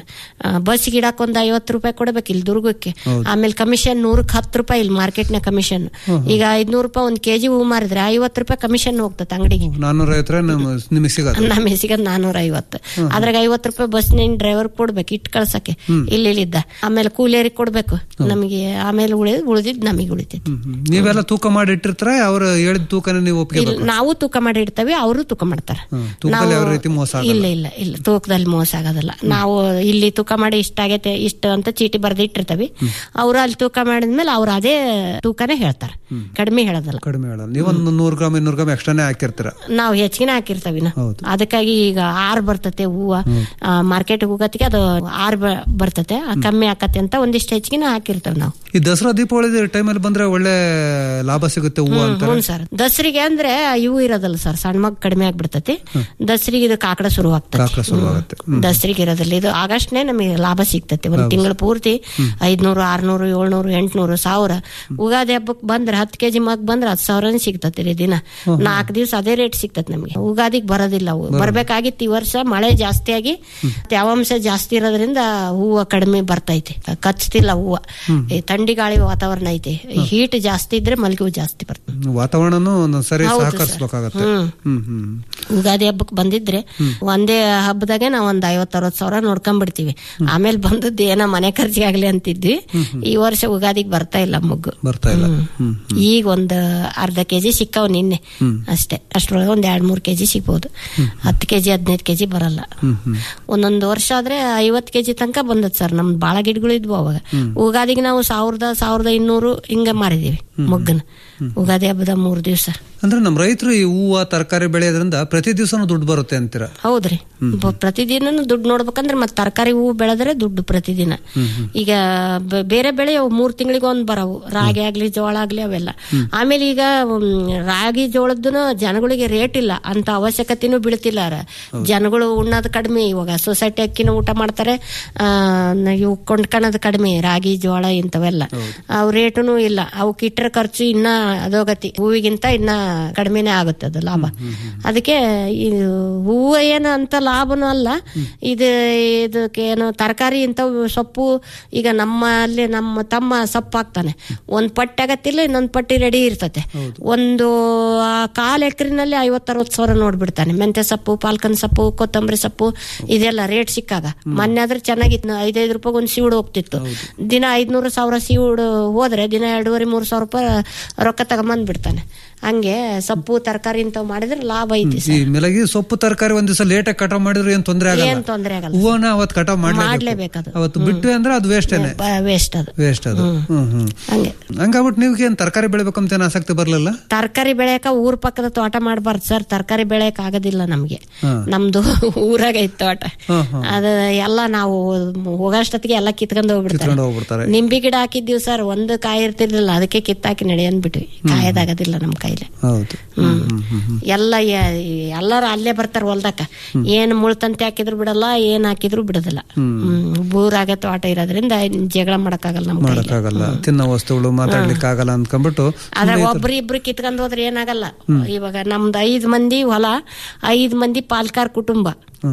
ಬಸ್ಗೆ ಇಡಕ್ ಒಂದ್ ಐವತ್ತು ರೂಪಾಯಿ ಕೊಡ್ಬೇಕು ಇಲ್ಲಿ ದುರ್ಗಕ್ಕೆ ಆಮೇಲೆ ಕಮಿಷನ್ ನೂರಕ್ಕೆ ಹತ್ತು ರೂಪಾಯಿ ಇಲ್ಲಿ ಮಾರ್ಕೆಟ್ನ ಕಮಿಷನ್ ಈಗ ಐದ್ನೂರು ರೂಪಾಯಿ ಒಂದ್ ಕೆಜಿ ಹೂ ಮಾರಿದ್ರೆ ಐವತ್ತು ರೂಪಾಯಿ ಕಮಿಷನ್ ಹೋಗ್ತದೆ ಅಂಗಡಿಗೆ ನಾನ್ನೂರ ಐವತ್ತರ ನಿಮಗೆ ಸಿಗತ್ತೆ ನಮಗೆ ಸಿಗದ್ ನಾನೂರ ಐವತ್ತು ಅದ್ರಾಗ ಐವತ್ತು ರೂಪಾಯಿ ಬಸ್ ಡ್ರೈವರ್ ಕೊಡ್ಬೇಕು ಇಟ್ಟು ಕಳ್ಸಕ್ಕೆ ಇಲ್ಲಿ ಇಲ್ಲಿದ್ದ ಆಮೇಲೆ ಕೂಲಿಯರಿಗೆ ಕೊಡ್ಬೇಕು ನಮಗೆ ಆಮೇಲೆ ಉಳಿದ್ ಉಳಿದಿದ್ ನಮಗೆ ಉಳಿತೈತಿ ಹ್ಮ್, ಹ್ಮ್. ನೀವೆಲ್ಲ ತೂಕ ಮಾಡಿ ಇಟ್ಟಿರ್ತಾರ ಅವ್ರ ಹೇಳಿದ ತೂಕನ ನೀವು ಒಪ್ಪಿಗೆ ಇಲ್ಲ, ನಾವು ತೂಕ ಮಾಡಿ ಇಡ್ತೇವೆ ಅವರು ತೂಕ ಮಾಡ್ತಾರೆ ತೂಕದಲ್ಲಿ ಯಾವ ರೀತಿ ಮೋಸ ಆಗಲ್ಲ. ಇಲ್ಲ ಇಲ್ಲ ಇಲ್ಲ ತೂಕದಲ್ಲಿ ಮೋಸ ಆಗೋದಿಲ್ಲ ನಾವು ಇಲ್ಲಿ ತೂಕ ಮಾಡಿ ಇಷ್ಟ ಆಗೈತೆ ಇಷ್ಟ ಅಂತ ಚೀಟಿ ಬರ್ದು ಇಟ್ಟಿರ್ತೇವೆ ಅವ್ರು ಅಲ್ಲಿ ತೂಕ ಮಾಡಿದ್ಮೇಲೆ ಅವ್ರು ಅದೇ ತೂಕನೇ ಹೇಳ್ತಾರೆ ಕಡಿಮೆ ಹೇಳೋದಲ್ಲ ಕಡಿಮೆ ಹೇಳಲ್ಲ ನೀವೊಂದು ನೂರು ಗ್ರಾಮ್ ಇನ್ನೂರು ಗ್ರಾಮ್ ಎಕ್ಸ್ಟ್ರಾನೇ ಹಾಕಿರ್ತೀರ ನಾವು ಹೆಚ್ಚಿಗೆ ಹಾಕಿರ್ತಾವಿ ಇನ್ನು. ಹೌದು. ಅದಕ್ಕಾಗಿ ಈಗ ಆರ್ ಬರ್ತತೆ ಹೂವ ಮಾರ್ಕೆಟ್ ಹೋಗತ್ತಿಗೆ ಅದು ಆರ್ ಬ- ಬರ್ತತೆ ಆ ಕಮ್ಮಿ ಆಕತ್ತೆ ಅಂತ ಒಂದಿಷ್ಟು ಹೆಚ್ಚಿಗೆ ಹಾಕಿರ್ತೇವೆ ನಾವು ಈ ದಸರಾ ದೀಪಾವಳಿ ಟೈಮಲ್ಲಿ ಬಂದ್ರೆ ಒಳ್ಳೆ ಲಾಭ ಸಿಗುತ್ತೆ ಹೂವು ಅಂತ ಹ್ಞೂ ಸರ್ ದಸರಿಗೆ ಅಂದ್ರೆ ಇವು ಇರೋದಲ್ಲ ಸರ್ ಸಣ್ಣ ಮಗ್ ಕಡಿಮೆ ಆಗ್ಬಿಡ್ತತಿ ದಸರಿಗೆ ಇದು ಕಾಕಡ ಶುರು ಕಾಕಡ ಆಗ್ತದೆ ಶುರುವಾಗುತ್ತೆ. ದಸರಿಗೆ ಇರೋದಿಲ್ಲ ಇದು ಆಗಸ್ಟ್ನೇ ನಮಗೆ ಲಾಭ ಸಿಗ್ತತಿ ಒಂದ್ ತಿಂಗಳು ಪೂರ್ತಿ ಐದ್ನೂರು ಆರ್ನೂರು ಏಳ್ನೂರು ಎಂಟ್ನೂರು ಸಾವಿರ ಉಗಾದಿ ಹಬ್ಬಕ್ಕೆ ಬಂದ್ರೆ ಹತ್ತು ಕೆಜಿ ಮಗ್ ಬಂದ್ರೆ ಹತ್ತು ಸಾವಿರನೇ ಸಿಗ್ತತಿ ರೀ ದಿನ ನಾಲ್ಕು ದಿವಸ ಅದೇ ರೇಟ್ ಸಿಗ್ತತಿ ನಮಗೆ ಉಗಾದಿಗೆ ಬರೋದಿಲ್ಲ ಅವು ಬರ್ಬೇಕಾಗಿತ್ತು ಈ ವರ್ಷ ಮಳೆ ಜಾಸ್ತಿ ಆಗಿ ತೇವಾಂಶ ಜಾಸ್ತಿ ಇರೋದ್ರಿಂದ ಹೂವು ಕಡಿಮೆ ಬರ್ತೈತಿ ಕಚ್ತಿಲ್ಲ ಹೂವು ಈ ಥಂಡಿ ಗಾಳಿ ವಾತಾವರಣ ಐತಿ ಹೀಟ್ ಜಾಸ್ತಿ ಇದ್ರೆ ಮಲ್ಗೆ ಹೂ ಜಾಸ್ತಿ ಬರ್ತದೆ ವಾತಾವರಣನೂ ಒಂದೊಂದ್ ಸರಿ ಹೌದು ಸರ್. ಸಹಕರಿಸ್ಬೇಕಾಗತ್ತೆ ಹ್ಮ್. ಹ್ಮ್ ಹ್ಮ್ ಉಗಾದಿ ಹಬ್ಬಕ್ಕೆ ಬಂದಿದ್ರೆ ಒಂದೇ ಹಬ್ಬದಾಗೆ ನಾವ್ ಒಂದ್ ಐವತ್ ಅರವತ್ ಸಾವಿರ ನೋಡ್ಕೊಂಡ್ಬಿಡ್ತೀವಿ ಆಮೇಲೆ ಬಂದದ್ದು ಏನೋ ಮನೆ ಖರ್ಚಿಗಾಗ್ಲಿ ಅಂತಿದ್ವಿ ಈ ವರ್ಷ ಉಗಾದಿಗೆ ಬರ್ತಾ ಇಲ್ಲ ಮುಗ್ಗು ಬರ್ತಾ ಇಲ್ಲ ಹ್ಮ್ ಈಗ ಒಂದ್ ಅರ್ಧ ಕೆಜಿ ಸಿಕ್ಕಾವ್ ನಿನ್ನೆ ಅಷ್ಟೇ ಅಷ್ಟ್ರೊಳಗೆ ಒಂದ್ ಎರಡ್ ಮೂರ್ ಕೆಜಿ ಸಿಗ್ಬೋದು ಹತ್ತು ಕೆಜಿ ಹದಿನೈದು ಕೆಜಿ ಬರಲ್ಲ ಒಂದೊಂದು ವರ್ಷ ಆದ್ರೆ ಐವತ್ ಕೆಜಿ ತನಕ ಬಂದದ್ ಸರ್ ನಮ್ದು ಬಾಳ ಗಿಡಗಳು ಇದ್ವು ಅವಾಗ ಉಗಾದಿಗೆ ನಾವು ಸಾವಿರದ ಸಾವಿರದ ಇನ್ನೂರು ಹಿಂಗ ಮಾರಿದೀವಿ ಮೊಗ್ಗನ ಉಗಾದಿ ಹಬ್ಬದ ಮೂರ್ ದಿವಸ ಅಂದ್ರೆ ನಮ್ ರೈತರು ಈ ಹೂವು ತರಕಾರಿ ಬೆಳೆಯೋದ್ರಿಂದ ಪ್ರತಿ ದಿವಸನೂ ದುಡ್ಡು ಬರುತ್ತೆ ಅಂತೀರ ಹೌದ್ರಿ ಬ- ಪ್ರತಿದಿನನು ದುಡ್ಡು ನೋಡ್ಬೇಕಂದ್ರೆ ಮತ್ತೆ ತರಕಾರಿ ಹೂವು ಬೆಳೆದ್ರೆ ದುಡ್ಡು ಪ್ರತಿದಿನ ಈಗ ಬ- ಬೇರೆ ಬೆಳೆ ಅವು ಮೂರ್ ತಿಂಗಳಿಗೆ ಒಂದ್ ಬರವು ರಾಗಿ ಆಗ್ಲಿ ಜೋಳ ಆಗ್ಲಿ ಅವೆಲ್ಲ ಆಮೇಲೆ ಈಗ ಮ್, ರಾಗಿ ಜೋಳದ್ದು ಜನಗಳಿಗೆ ರೇಟ್ ಇಲ್ಲ ಅಂತ ಅವಶ್ಯಕತೆನೂ ಬೀಳ್ತಿಲ್ಲ ರ. ಜನಗಳು ಉಣ್ಣೋದು ಕಡಿಮೆ ಇವಾಗ ಸೊಸೈಟಿ ಅಕ್ಕಿನ ಊಟ ಮಾಡ್ತಾರೆ ಆ, ನ- ಇವು ಕೊಂಡ್ಕೊಳೋದು ಕಡಿಮೆ ರಾಗಿ ಜೋಳ ಇಂಥವೆಲ್ಲ ಅವು ರೇಟುನು ಇಲ್ಲ ಅವಕ್ಕೆ ಇಟ್ಟರೆ ಖರ್ಚು ಇನ್ನ ಅಧೋಗತಿ ಹೂವಿಗಿಂತ ಇನ್ನ ಕಡಿಮೆನೆ ಆಗುತ್ತೆ ಅದು ಲಾಭ ಅದಕ್ಕೆ ಈ ಹೂವು ಏನು ಅಂತ ಲಾಭನೂ ಅಲ್ಲ ಇದು ಇದಕ್ಕೆ ಏನು ತರಕಾರಿ ಇಂಥವು ಸೊಪ್ಪು ಈಗ ನಮ್ಮಲ್ಲಿ ನಮ್ಮ ತಮ್ಮ ಸೊಪ್ಪು ಹಾಕ್ತಾನೆ ಒಂದ್ ಪಟ್ಟಿ ಆಗತ್ತಿಲ್ಲ ಇನ್ನೊಂದ್ ಪಟ್ಟಿ ರೆಡಿ ಇರ್ತತೆ ಒಂದು ಆ ಕಾಲ್ ಎಕರಿನಲ್ಲಿ ಐವತ್ತರವತ್ತು ಸಾವಿರ ನೋಡ್ಬಿಡ್ತಾನೆ ಮೆಂತ್ಯ ಸೊಪ್ಪು ಪಾಲ್ಕನ್ ಸೊಪ್ಪು ಕೊತ್ತಂಬರಿ ಸೊಪ್ಪು ಇದೆಲ್ಲ ರೇಟ್ ಸಿಕ್ಕಾಗ ಮೊನ್ನೆ ಆದ್ರೆ ಚೆನ್ನಾಗಿತ್ತು ಐದೈದು ರೂಪಾಯಿ ಒಂದು ಸೀವುಡು ಹೋಗ್ತಿತ್ತು ದಿನ ಐದ್ನೂರು ಸಾವಿರ ಸೀವುಡು ಹೋದ್ರೆ ದಿನ ಎರಡೂವರೆ ಮೂರು ಸಾವಿರ ರೂಪಾಯಿ ರೊಕ್ಕ ತಗೊಂಬಂದ್ ಬಿಡ್ತಾನೆ ಹಂಗೆ ಸೊಪ್ಪು ತರಕಾರಿ ಇಂಥವು ಮಾಡಿದ್ರೆ ಲಾಭ ಐತಿ ಈ ಸರ್ ಮೆಲಗಿ ಸೊಪ್ಪು ತರಕಾರಿ ಒಂದ್ ದಿವಸ ಲೇಟ್ ಆಗಿ ಕಟಾವ್ ಮಾಡಿದ್ರೆ ಏನ್ ತೊಂದ್ರೆ ಆಗಲ್ಲ ಏನ್ ತೊಂದ್ರೆ ಆಗಲ್ಲ ಹೂವನ ಅವತ್ ಕಟಾವ್ ಮಾಡ್ಲೇಬೇಕು ಮಾಡ್ಲೇಬೇಕದು. ಅವತ್ತು ಬಿಟ್ಟು ಅಂದ್ರೆ ಅದು ವೇಸ್ಟೇನೆ ವೇಸ್ಟ್ ಅದು ವೇಸ್ಟ್ ಅದು ಹ್ಮ್ ಹ್ಮ್ ಹಂಗೆ ಹಂಗಾಗ್ಬಿಟ್ಟು ನೀವು ಏನ್ ತರಕಾರಿ ಬೆಳಿಬೇಕಂತ ಏನ್ ಆಸಕ್ತಿ ಬರ್ಲಿಲ್ಲ ತರಕಾರಿ ಬೆಳೆಯಕ ಊರ್ ಪಕ್ಕದ ತೋಟ ಮಾಡಬಾರ್ದು ಸರ್ ತರಕಾರಿ ಬೆಳೆಯಕ್ ಆಗೋದಿಲ್ಲ ನಮ್ಗೆ ಹಾ. ನಮ್ದು ಊರಾಗ ಐತ್ ತೋಟ ಹಾ, ಹಾ. ಅದ ಎಲ್ಲ ನಾವು ಹೋಗೋಷ್ಟೊತ್ತಿಗೆ ಎಲ್ಲ ಕಿತ್ಕೊಂಡು ಹೋಗ್ಬಿಡ್ತಾರೆ ಕಿತ್ಕೊಂಡು ಹೋಗ್ಬಿಡ್ತಾರೆ ನಿಂಬಿ ಗಿಡ ಹಾಕಿದ್ದೀವಿ ಸರ್ ಒಂದು ಕಾಯಿ ಇರ್ತಿರ್ಲಿಲ್ಲ ಅದಕ್ಕೆ ಕಿತ್ತಾಕಿ ನಡೆಯನ್ ಬಿಟ್ವಿ ಕಾಯದಾಗೋದಿಲ್ಲ ನಮ್ ಕೈಲಿ ಹೌದು ಹ್ಮ್ ಎಲ್ಲ ಯ- ಎಲ್ಲರೂ ಅಲ್ಲೇ ಬರ್ತಾರ ಹೊಲ್ದಕ್ಕ ಏನ್ ಮುಳ್ತಂತೆ ಹಾಕಿದ್ರು ಬಿಡಲ್ಲ ಏನ್ ಹಾಕಿದ್ರು ಬಿಡೋದಿಲ್ಲ ಹ್ಮ್ ಊರಾಗ ತೋಟ ಇರೋದ್ರಿಂದ ಜಗಳ ಮಾಡಕ್ಕಾಗಲ್ಲ ನಮ್ ಕೈಲಿ ಮಾಡಕ್ಕಾಗಲ್ಲ ತಿನ್ನೋ ವಸ್ತುಗಳು ಮಾತಾಡ್ಲಿಕ್ಕೆ ಆಗಲ್ಲ ಅಂದ್ಕೊಂಡ್ಬಿಟ್ಟು ಆದ್ರೆ ಒಬ್ರು ಇಬ್ರು ಕಿತ್ಕೊಂಡ್ ಹೋದ್ರೆ ಏನಾಗಲ್ಲ ಇವಾಗ ನಮ್ದು ಐದ್ ಮಂದಿ ಹೊಲ ಐದ್ ಮಂದಿ ಪಾಲ್ಕಾರ್ ಕುಟುಂಬ